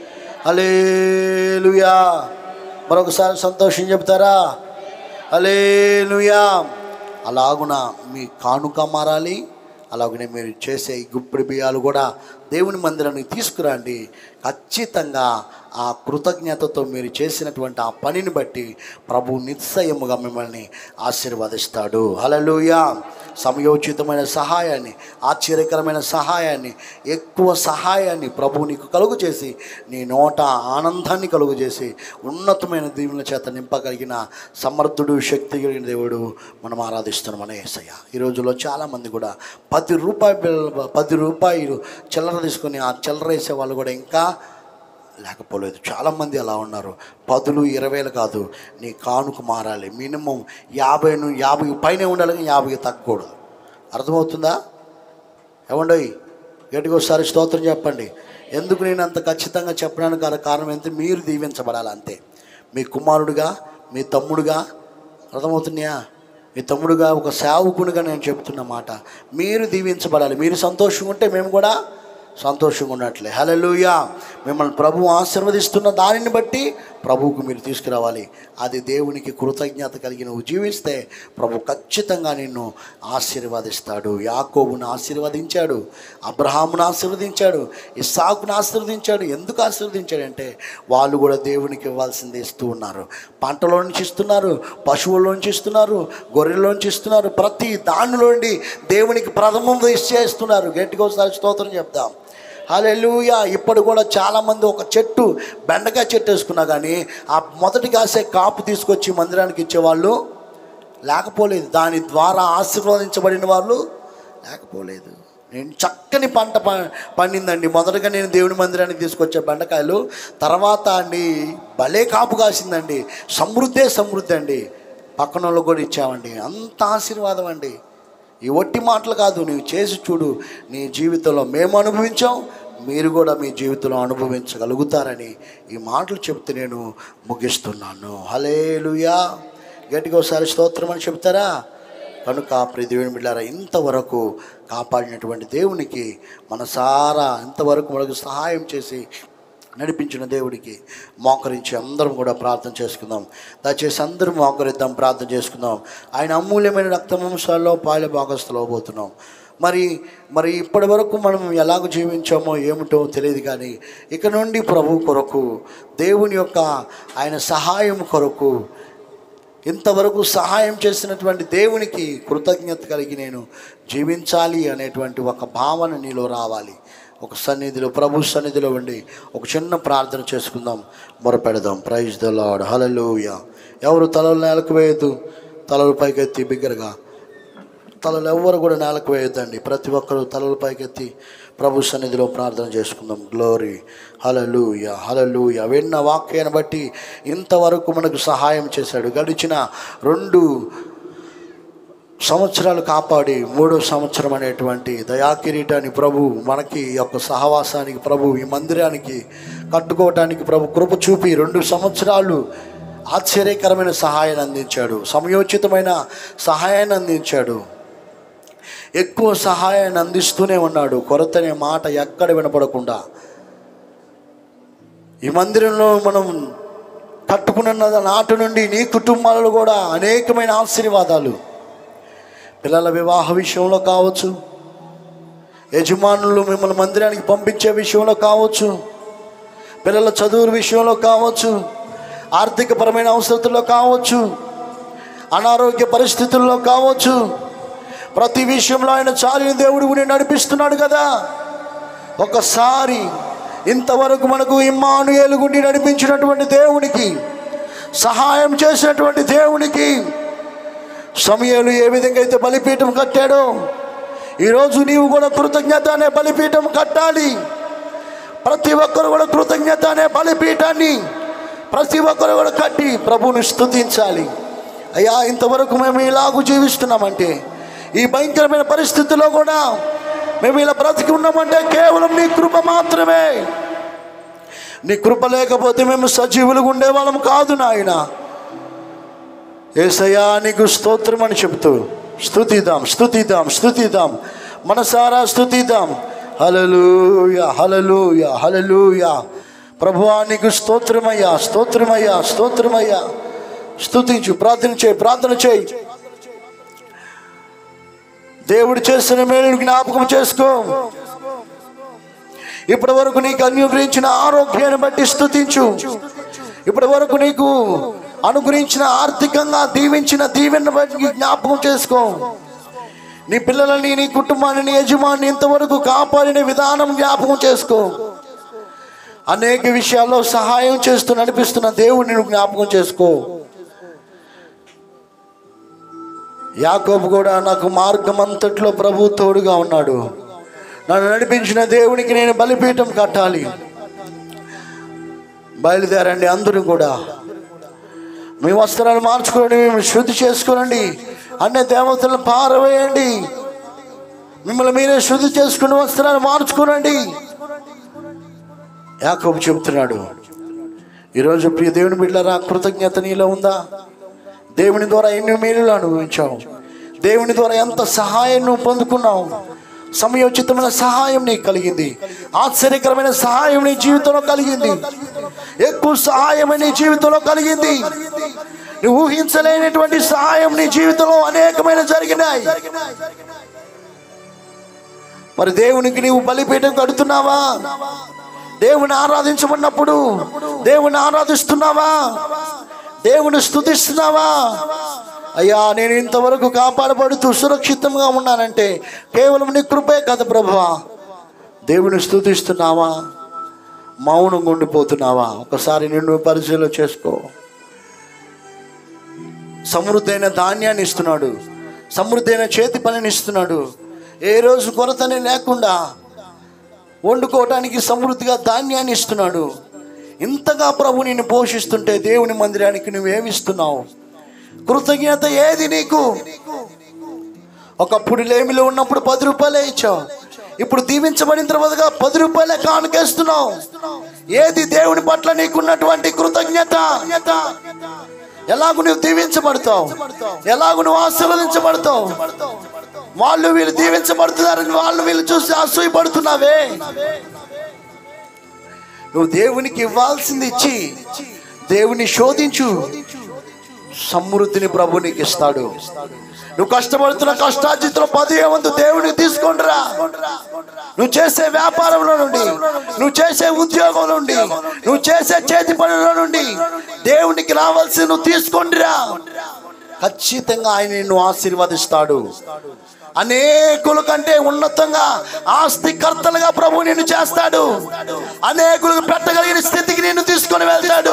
అలేలుయా మరొకసారి సంతోషం చెప్తారా అలేలుయా అలాగున మీ కానుక మారాలి అలాగనే మీరు చేసే ఈ గుప్పిడి బియ్యాలు కూడా దేవుని మందిరానికి తీసుకురండి ఖచ్చితంగా ఆ కృతజ్ఞతతో మీరు చేసినటువంటి ఆ పనిని బట్టి ప్రభు నిశ్చయముగా మిమ్మల్ని ఆశీర్వదిస్తాడు హల్లెలూయా సమయోచితమైన సహాయాన్ని ఆశ్చర్యకరమైన సహాయాన్ని ఎక్కువ సహాయాన్ని ప్రభు నీకు కలుగు చేసి నీ నోట ఆనందాన్ని కలుగు చేసి ఉన్నతమైన దీవుల చేత నింపగలిగిన సమర్థుడు శక్తి కలిగిన దేవుడు మనం ఆరాధిస్తున్నాం అనే ఏసయ్య ఈ రోజుల్లో చాలామంది కూడా పది రూపాయలు పది రూపాయలు చిల్లర తీసుకొని ఆ చిల్లర వేసే వాళ్ళు కూడా ఇంకా లేకపోలేదు చాలామంది అలా ఉన్నారు పదులు ఇరవైలు కాదు నీ కానుక మారాలి మినిమం యాభై ను యాభై పైన ఉండాలి కానీ యాభై తగ్గకూడదు అర్థమవుతుందా ఏమండోయ్ గట్టిగా ఒకసారి స్తోత్రం చెప్పండి ఎందుకు నేను అంత ఖచ్చితంగా చెప్పడానికి గల కారణం ఏంటి మీరు దీవించబడాలి అంతే మీ కుమారుడుగా మీ తమ్ముడుగా అర్థమవుతున్నాయా మీ తమ్ముడుగా ఒక సేవకునిగా నేను చెప్తున్న మాట మీరు దీవించబడాలి మీరు సంతోషంగా ఉంటే మేము కూడా సంతోషంగా ఉన్నట్లే హల్లెలూయా మిమ్మల్ని ప్రభు ఆశీర్వదిస్తున్న దానిని బట్టి ప్రభువుకు మీరు తీసుకురావాలి అది దేవునికి కృతజ్ఞత కలిగి నువ్వు జీవిస్తే ప్రభు ఖచ్చితంగా నిన్ను ఆశీర్వదిస్తాడు యాకోబును ఆశీర్వదించాడు అబ్రహామును ఆశీర్వదించాడు ఇస్సాకును ఆశీర్వదించాడు ఎందుకు ఆశీర్వదించాడంటే వాళ్ళు కూడా దేవునికి ఇవ్వాల్సింది ఇస్తూ ఉన్నారు పంటలో నుంచి ఇస్తున్నారు పశువుల్లోంచి ఇస్తున్నారు గొర్రెల్లోంచి ఇస్తున్నారు ప్రతి దానిలోండి దేవునికి ప్రథమం ఇచ్చేస్తున్నారు గట్టిగా ఒకసారి స్తోత్రం చెప్తాం హల్లెలూయా ఇప్పుడు కూడా చాలామంది ఒక చెట్టు బెండకాయ చెట్టు వేసుకున్నా కానీ ఆ మొదటి కాసే కాపు తీసుకొచ్చి మందిరానికి ఇచ్చేవాళ్ళు లేకపోలేదు దాని ద్వారా ఆశీర్వదించబడిన వాళ్ళు లేకపోలేదు నేను చక్కని పంట ప- పండిందండి మొదటగా నేను దేవుని మందిరానికి తీసుకొచ్చే బెండకాయలు తర్వాత అండి భలే కాపు కాసిందండి సమృద్ధే సమృద్ధి అండి పక్కన వాళ్ళకు కూడా ఇచ్చామండి అంత ఆశీర్వాదం అండి ఈ ఒట్టి మాటలు కాదు నీవు చేసి చూడు నీ జీవితంలో మేము అనుభవించాం మీరు కూడా మీ జీవితంలో అనుభవించగలుగుతారని ఈ మాటలు చెప్తే నేను ముగిస్తున్నాను హలేలుయా గట్టిగా ఒకసారి స్తోత్రం అని చెప్తారా కనుక ప్రియ దేవుని బిడ్డారా ఇంతవరకు కాపాడినటువంటి దేవునికి మనసారా ఇంతవరకు మనకు సహాయం చేసి నడిపించిన దేవుడికి మోకరించి అందరం కూడా ప్రార్థన చేసుకుందాం దయచేసి అందరం మోకరిద్దాం ప్రార్థన చేసుకుందాం ఆయన అమూల్యమైన రక్తమాంసాల్లో పాల భాగస్థులు అవబోతున్నాం మరి మరి ఇప్పటి వరకు మనం ఎలాగ జీవించామో ఏమిటో తెలియదు కానీ ఇక నుండి ప్రభు కొరకు దేవుని యొక్క ఆయన సహాయం కొరకు ఇంతవరకు సహాయం చేసినటువంటి దేవునికి కృతజ్ఞత కలిగి నేను జీవించాలి అనేటువంటి ఒక భావన నీలో రావాలి ఒక సన్నిధిలో ప్రభు సన్నిధిలో ఉండి ఒక చిన్న ప్రార్థన చేసుకుందాం మొరపెడదాం ప్రైజ్ ద లాడ్ హలలుయ ఎవరు తలలు నేలకు వేయద్దు తలలు పైకెత్తి బిగ్గరగా తలలు ఎవ్వరు కూడా నేలకు వేయొద్దండి ప్రతి ఒక్కరూ తలలు పైకెత్తి ప్రభు సన్నిధిలో ప్రార్థన చేసుకుందాం గ్లోరీ హలలుయ హలలుయ విన్న వాక్యాన్ని బట్టి ఇంతవరకు మనకు సహాయం చేశాడు గడిచిన రెండు సంవత్సరాలు కాపాడి మూడో సంవత్సరం అనేటువంటి దయాకిరీటాన్ని ప్రభు మనకి ఈ యొక్క సహవాసానికి ప్రభు ఈ మందిరానికి కట్టుకోవటానికి ప్రభు కృప చూపి రెండు సంవత్సరాలు ఆశ్చర్యకరమైన సహాయాన్ని అందించాడు సమయోచితమైన సహాయాన్ని అందించాడు ఎక్కువ సహాయాన్ని అందిస్తూనే ఉన్నాడు కొరతనే మాట ఎక్కడ వినపడకుండా ఈ మందిరంలో మనం కట్టుకున్న నాటి నుండి నీ కుటుంబాలలో కూడా అనేకమైన ఆశీర్వాదాలు పిల్లల వివాహ విషయంలో కావచ్చు యజమానులు మిమ్మల్ని మందిరానికి పంపించే విషయంలో కావచ్చు పిల్లల చదువు విషయంలో కావచ్చు ఆర్థికపరమైన అవసరతల్లో కావచ్చు అనారోగ్య పరిస్థితుల్లో కావచ్చు ప్రతి విషయంలో ఆయన చాలిన దేవుడు నేను నడిపిస్తున్నాడు కదా ఒకసారి ఇంతవరకు మనకు ఇమ్మాను ఏలుగుండి నడిపించినటువంటి దేవునికి సహాయం చేసినటువంటి దేవునికి సమయాలు ఏ విధంగా అయితే బలిపీఠం కట్టాడో ఈరోజు నీవు కూడా కృతజ్ఞత అనే బలిపీఠం కట్టాలి ప్రతి ఒక్కరు కూడా కృతజ్ఞత అనే బలిపీఠాన్ని ప్రతి ఒక్కరు కూడా కట్టి ప్రభువుని స్తుతించాలి అయ్యా ఇంతవరకు మేము ఇలాగూ జీవిస్తున్నామంటే ఈ భయంకరమైన పరిస్థితుల్లో కూడా మేము ఇలా బ్రతికి ఉన్నామంటే కేవలం నీ కృప మాత్రమే నీ కృప లేకపోతే మేము సజీవులుగా ఉండేవాళ్ళం కాదు నాయనా ఏసయ్యా నీకు స్తోత్రం అని చెప్తూ స్థుతిద్దాం స్థుతిద్దాం స్థుతిద్దాం మనసారా స్థుతిద్దాం హలలుయ హలలుయ హలలుయ ప్రభువా నీకు స్తోత్రమయ్యా స్తోత్రమయ్యా స్తోత్రమయ్యా స్థుతించు ప్రార్థన చేయి ప్రార్థన చేయి దేవుడు చేసిన మేలు జ్ఞాపకం చేసుకో ఇప్పటి వరకు నీకు అనుగ్రహించిన ఆరోగ్యాన్ని బట్టి స్తుతించు ఇప్పటి వరకు నీకు అనుగ్రహించిన ఆర్థికంగా దీవించిన దీవెన బట్టి జ్ఞాపకం చేసుకో నీ పిల్లలని నీ కుటుంబాన్ని నీ యజమాని ఇంతవరకు కాపాడిన విధానం జ్ఞాపకం చేసుకో అనేక విషయాల్లో సహాయం చేస్తూ నడిపిస్తున్న దేవుడిని నువ్వు జ్ఞాపకం చేసుకో యాకోబు కూడా నాకు మార్గం అంతట్లో ప్రభు తోడుగా ఉన్నాడు నన్ను నడిపించిన దేవునికి నేను బలిపీఠం కట్టాలి బయలుదేరండి అందరూ కూడా మీ వస్త్రాలు మార్చుకోండి మేము శుద్ధి చేసుకోనండి అన్ని దేవతలను పారవేయండి మిమ్మల్ని మీరే శుద్ధి చేసుకుని వస్త్రాలు మార్చుకోనండి యాకోబు చెబుతున్నాడు ఈరోజు ప్రియ దేవుని బిడ్డరా కృతజ్ఞత నీలో ఉందా దేవుని ద్వారా ఎన్ని మేలులు అనుభవించావు దేవుని ద్వారా ఎంత సహాయం నువ్వు పొందుకున్నావు సమయోచితమైన సహాయం నీకు కలిగింది ఆశ్చర్యకరమైన సహాయం నీ జీవితంలో కలిగింది ఎక్కువ సహాయం నీ జీవితంలో కలిగింది నువ్వు ఊహించలేనటువంటి సహాయం నీ జీవితంలో అనేకమైన జరిగినాయి మరి దేవునికి నీవు బలిపీఠం కడుతున్నావా దేవుని ఆరాధించమన్నప్పుడు దేవుని ఆరాధిస్తున్నావా దేవుని స్తుతిస్తున్నావా అయ్యా నేను ఇంతవరకు కాపాడబడుతూ సురక్షితంగా ఉన్నానంటే కేవలం నీ కృపే కదా ప్రభువా దేవుని స్తుతిస్తున్నావా మౌనంగా ఉండిపోతున్నావా ఒకసారి నిన్ను పరిశీలన చేసుకో సమృద్ధైన ధాన్యాన్ని ఇస్తున్నాడు సమృద్ధైన చేతి పనిని ఇస్తున్నాడు ఏ రోజు కొరతనే లేకుండా వండుకోవటానికి సమృద్ధిగా ధాన్యాన్ని ఇస్తున్నాడు ఇంతగా ప్రభు నిన్ను పోషిస్తుంటే దేవుని మందిరానికి నువ్వేమిస్తున్నావు కృతజ్ఞత ఏది నీకు ఒకప్పుడు లేమిలో ఉన్నప్పుడు పది రూపాయలే ఇచ్చావు ఇప్పుడు దీవించబడిన తర్వాతగా పది రూపాయలే కానుకేస్తున్నావు ఏది దేవుని పట్ల నీకున్నటువంటి కృతజ్ఞత ఎలాగూ నువ్వు దీవించబడతావు ఎలాగూ నువ్వు ఆశీర్వదించబడతావు వాళ్ళు వీళ్ళు దీవించబడుతున్నారని వాళ్ళు వీళ్ళు చూసి అసూయపడుతున్నావే నువ్వు దేవునికి ఇవ్వాల్సింది ఇచ్చి దేవుని శోధించు సమృద్ధిని ప్రభు నీకు ఇస్తాడు నువ్వు కష్టపడుతున్న కష్టార్జితలో పదిహే వంతు దేవునికి తీసుకుంటురా నువ్వు చేసే వ్యాపారంలో నుండి నువ్వు చేసే ఉద్యోగం నుండి నువ్వు చేసే చేతి పనుల నుండి దేవునికి రావాల్సి నువ్వు తీసుకుంటురా ఖచ్చితంగా ఆయన నిన్ను ఆశీర్వదిస్తాడు అనేకుల కంటే ఉన్నతంగా ఆస్తికర్తలుగా ప్రభు నిన్ను చేస్తాడు అనేకులకు పెట్టగలిగిన స్థితికి నిన్ను తీసుకొని వెళ్తాడు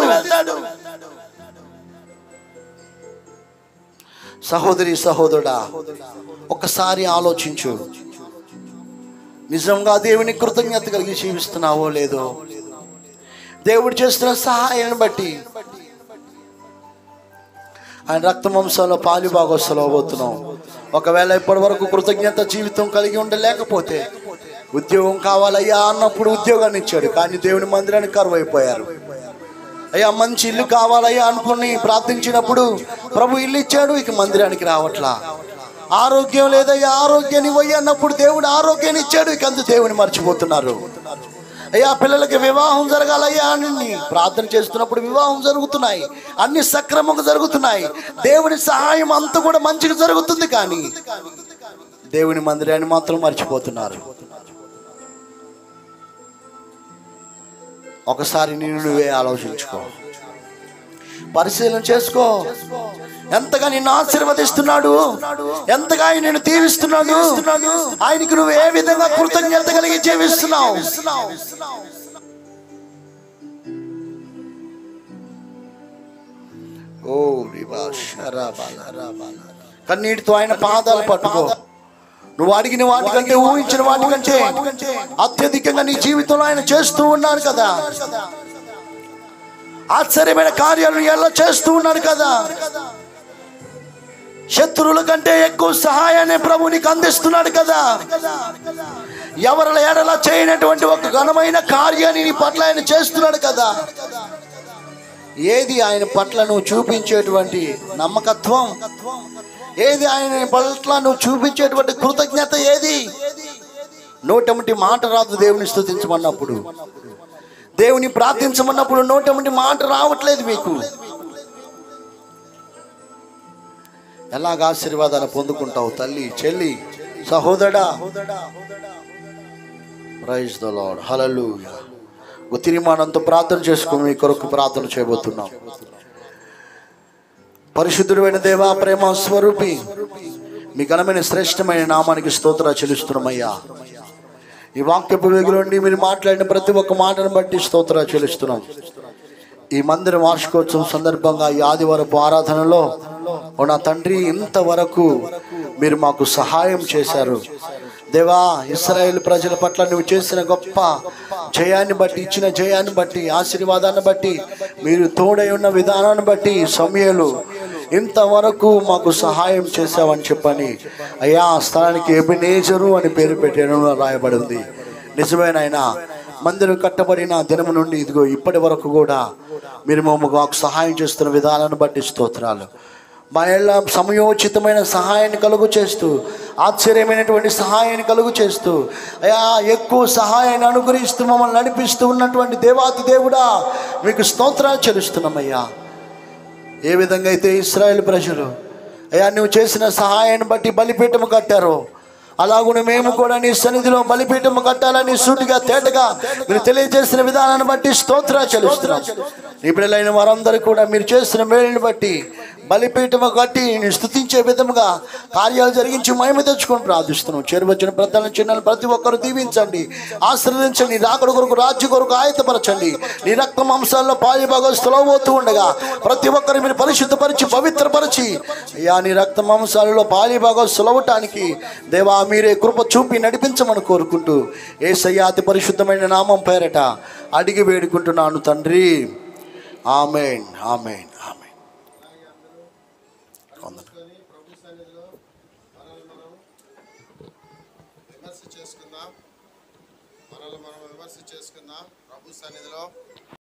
సహోదరి సహోదరుడా ఒకసారి ఆలోచించు నిజంగా దేవుని కృతజ్ఞత కలిగి జీవిస్తున్నావో లేదో దేవుడు చేస్తున్న సహాయాన్ని బట్టి ఆయన రక్త మాంసంలో పాలు భాగోత్సవం అవబోతున్నాం ఒకవేళ ఇప్పటి వరకు కృతజ్ఞత జీవితం కలిగి ఉండలేకపోతే ఉద్యోగం కావాలయ్యా అన్నప్పుడు ఉద్యోగాన్ని ఇచ్చాడు కానీ దేవుని మందిరానికి కరువైపోయారు అయ్యా మంచి ఇల్లు కావాలయ్యా అనుకుని ప్రార్థించినప్పుడు ప్రభు ఇల్లు ఇచ్చాడు ఇక మందిరానికి రావట్లా ఆరోగ్యం లేదయ్యా ఆరోగ్యాన్ని ఇవ్వయ్య అన్నప్పుడు దేవుడు ఆరోగ్యాన్ని ఇచ్చాడు ఇక అందు దేవుని మర్చిపోతున్నారు అయ్యా పిల్లలకి వివాహం జరగాలయ్యా అని ప్రార్థన చేస్తున్నప్పుడు వివాహం జరుగుతున్నాయి అన్ని సక్రమంగా జరుగుతున్నాయి దేవుని సహాయం అంతా కూడా మంచిగా జరుగుతుంది కానీ దేవుని మందిరాన్ని మాత్రం మర్చిపోతున్నారు ఒకసారి నేను నువ్వే ఆలోచించుకో పరిశీలన చేసుకో ఎంతగా నిన్ను ఆశీర్వదిస్తున్నాడు ఎంతగా ఆయన నిన్ను దీవిస్తున్నాడు ఆయనకి నువ్వు ఏ విధంగా కృతజ్ఞత కలిగి జీవిస్తున్నావు ఓ రివా శరబాల రబాల. కన్నీటితో ఆయన పాదాలు పట్టుకో నువ్వు అడిగిన వాటికంటే ఊహించిన వాటికంటే అత్యధికంగా నీ జీవితంలో ఆయన చేస్తూ ఉన్నారు కదా ఆశ్చర్యమైన కార్యాలను ఎలా చేస్తూ ఉన్నారు కదా శత్రువుల కంటే ఎక్కువ సహాయాన్ని ప్రభు నీకు అందిస్తున్నాడు కదా ఎవరి ఎడలా చేయనటువంటి ఒక ఘనమైన కార్యాన్ని నీ పట్ల ఆయన చేస్తున్నాడు కదా ఏది ఆయన పట్ల నువ్వు చూపించేటువంటి నమ్మకత్వం ఏది ఆయన పట్ల నువ్వు చూపించేటువంటి కృతజ్ఞత ఏది నోటమిటి మాట రాదు దేవుని స్థుతించమన్నప్పుడు దేవుని ప్రార్థించమన్నప్పుడు నోటమిటి మాట రావట్లేదు మీకు ఎలాగ ఆశీర్వాదాలు పొందుకుంటావు తల్లి చెల్లి సహోదరా ప్రైజ్ ద లాడ్ హలలుయ తీర్మానంతో ప్రార్థన చేసుకుని మీ కొరకు ప్రార్థన చేయబోతున్నాం పరిశుద్ధుడైన దేవా ప్రేమ స్వరూపి మీ ఘనమైన శ్రేష్టమైన నామానికి స్తోత్ర చెల్లిస్తున్నామయ్యా ఈ వాక్యపు వెగులుండి మీరు మాట్లాడిన ప్రతి ఒక్క మాటను బట్టి స్తోత్ర చెల్లిస్తున్నాం ఈ మందిర వార్షికోత్సవం సందర్భంగా ఈ ఆదివారపు ఆరాధనలో ఓ నా తండ్రి ఇంతవరకు మీరు మాకు సహాయం చేశారు దేవా ఇస్రాయేల్ ప్రజల పట్ల నువ్వు చేసిన గొప్ప జయాన్ని బట్టి ఇచ్చిన జయాన్ని బట్టి ఆశీర్వాదాన్ని బట్టి మీరు తోడై ఉన్న విధానాన్ని బట్టి సమయలు ఇంతవరకు మాకు సహాయం చేశావని చెప్పని అయ్యా ఆ స్థలానికి ఎబినేజరు అని పేరు పెట్టాను రాయబడింది నిజమైన ఆయన మందిరం కట్టబడిన దినము నుండి ఇదిగో ఇప్పటి వరకు కూడా మీరు మమ్మ మాకు సహాయం చేస్తున్న విధానాన్ని బట్టి స్తోత్రాలు మా ఏళ్ళ సమయోచితమైన సహాయాన్ని కలుగు చేస్తూ ఆశ్చర్యమైనటువంటి సహాయాన్ని కలుగు చేస్తూ అయా ఎక్కువ సహాయాన్ని అనుగ్రహిస్తూ మమ్మల్ని నడిపిస్తూ ఉన్నటువంటి దేవాతి దేవుడా మీకు స్తోత్రాలు చెల్లిస్తున్నామయ్యా ఏ విధంగా అయితే ఇస్రాయేల్ ప్రజలు అయ్యా నువ్వు చేసిన సహాయాన్ని బట్టి బలిపీఠము కట్టారో అలాగున మేము కూడా నీ సన్నిధిలో బలిపీఠము కట్టాలని సూటిగా తేటగా మీరు తెలియజేసిన విధానాన్ని బట్టి స్తోత్ర చెల్లిస్తున్నాం నీ బిడ్డలైన వారందరూ కూడా మీరు చేసిన మేలుని బట్టి బలిపీఠము కట్టి నేను స్థుతించే విధముగా కార్యాలు జరిగించి మహిమ తెచ్చుకొని ప్రార్థిస్తున్నాం చేరువచ్చిన ప్రధాన చిన్నలు ప్రతి ఒక్కరు దీవించండి ఆశ్రదించండి రాకడ కొరకు రాజ్య కొరకు ఆయతపరచండి నీ రక్త మాంసాల్లో పాలి భాగస్తులో పోతూ ఉండగా ప్రతి ఒక్కరు మీరు పరిశుద్ధపరిచి పవిత్రపరిచి అయ్యా నీ రక్త మాంసాలలో పాలి భాగస్తులవటానికి దేవా మీరే కృప చూపి నడిపించమని కోరుకుంటూ ఏసయ్య అతి పరిశుద్ధమైన నామం పేరట అడిగి వేడుకుంటున్నాను తండ్రి ఆమెన్ ఆమెన్ ఆమెన్ వందనాలు. ప్రభు సన్నిధిలో మనల్ని మనం విమర్శ చేసుకుందాం మనల్ని మనం విమర్శ చేసుకుందాం ప్రభు సన్నిధిలో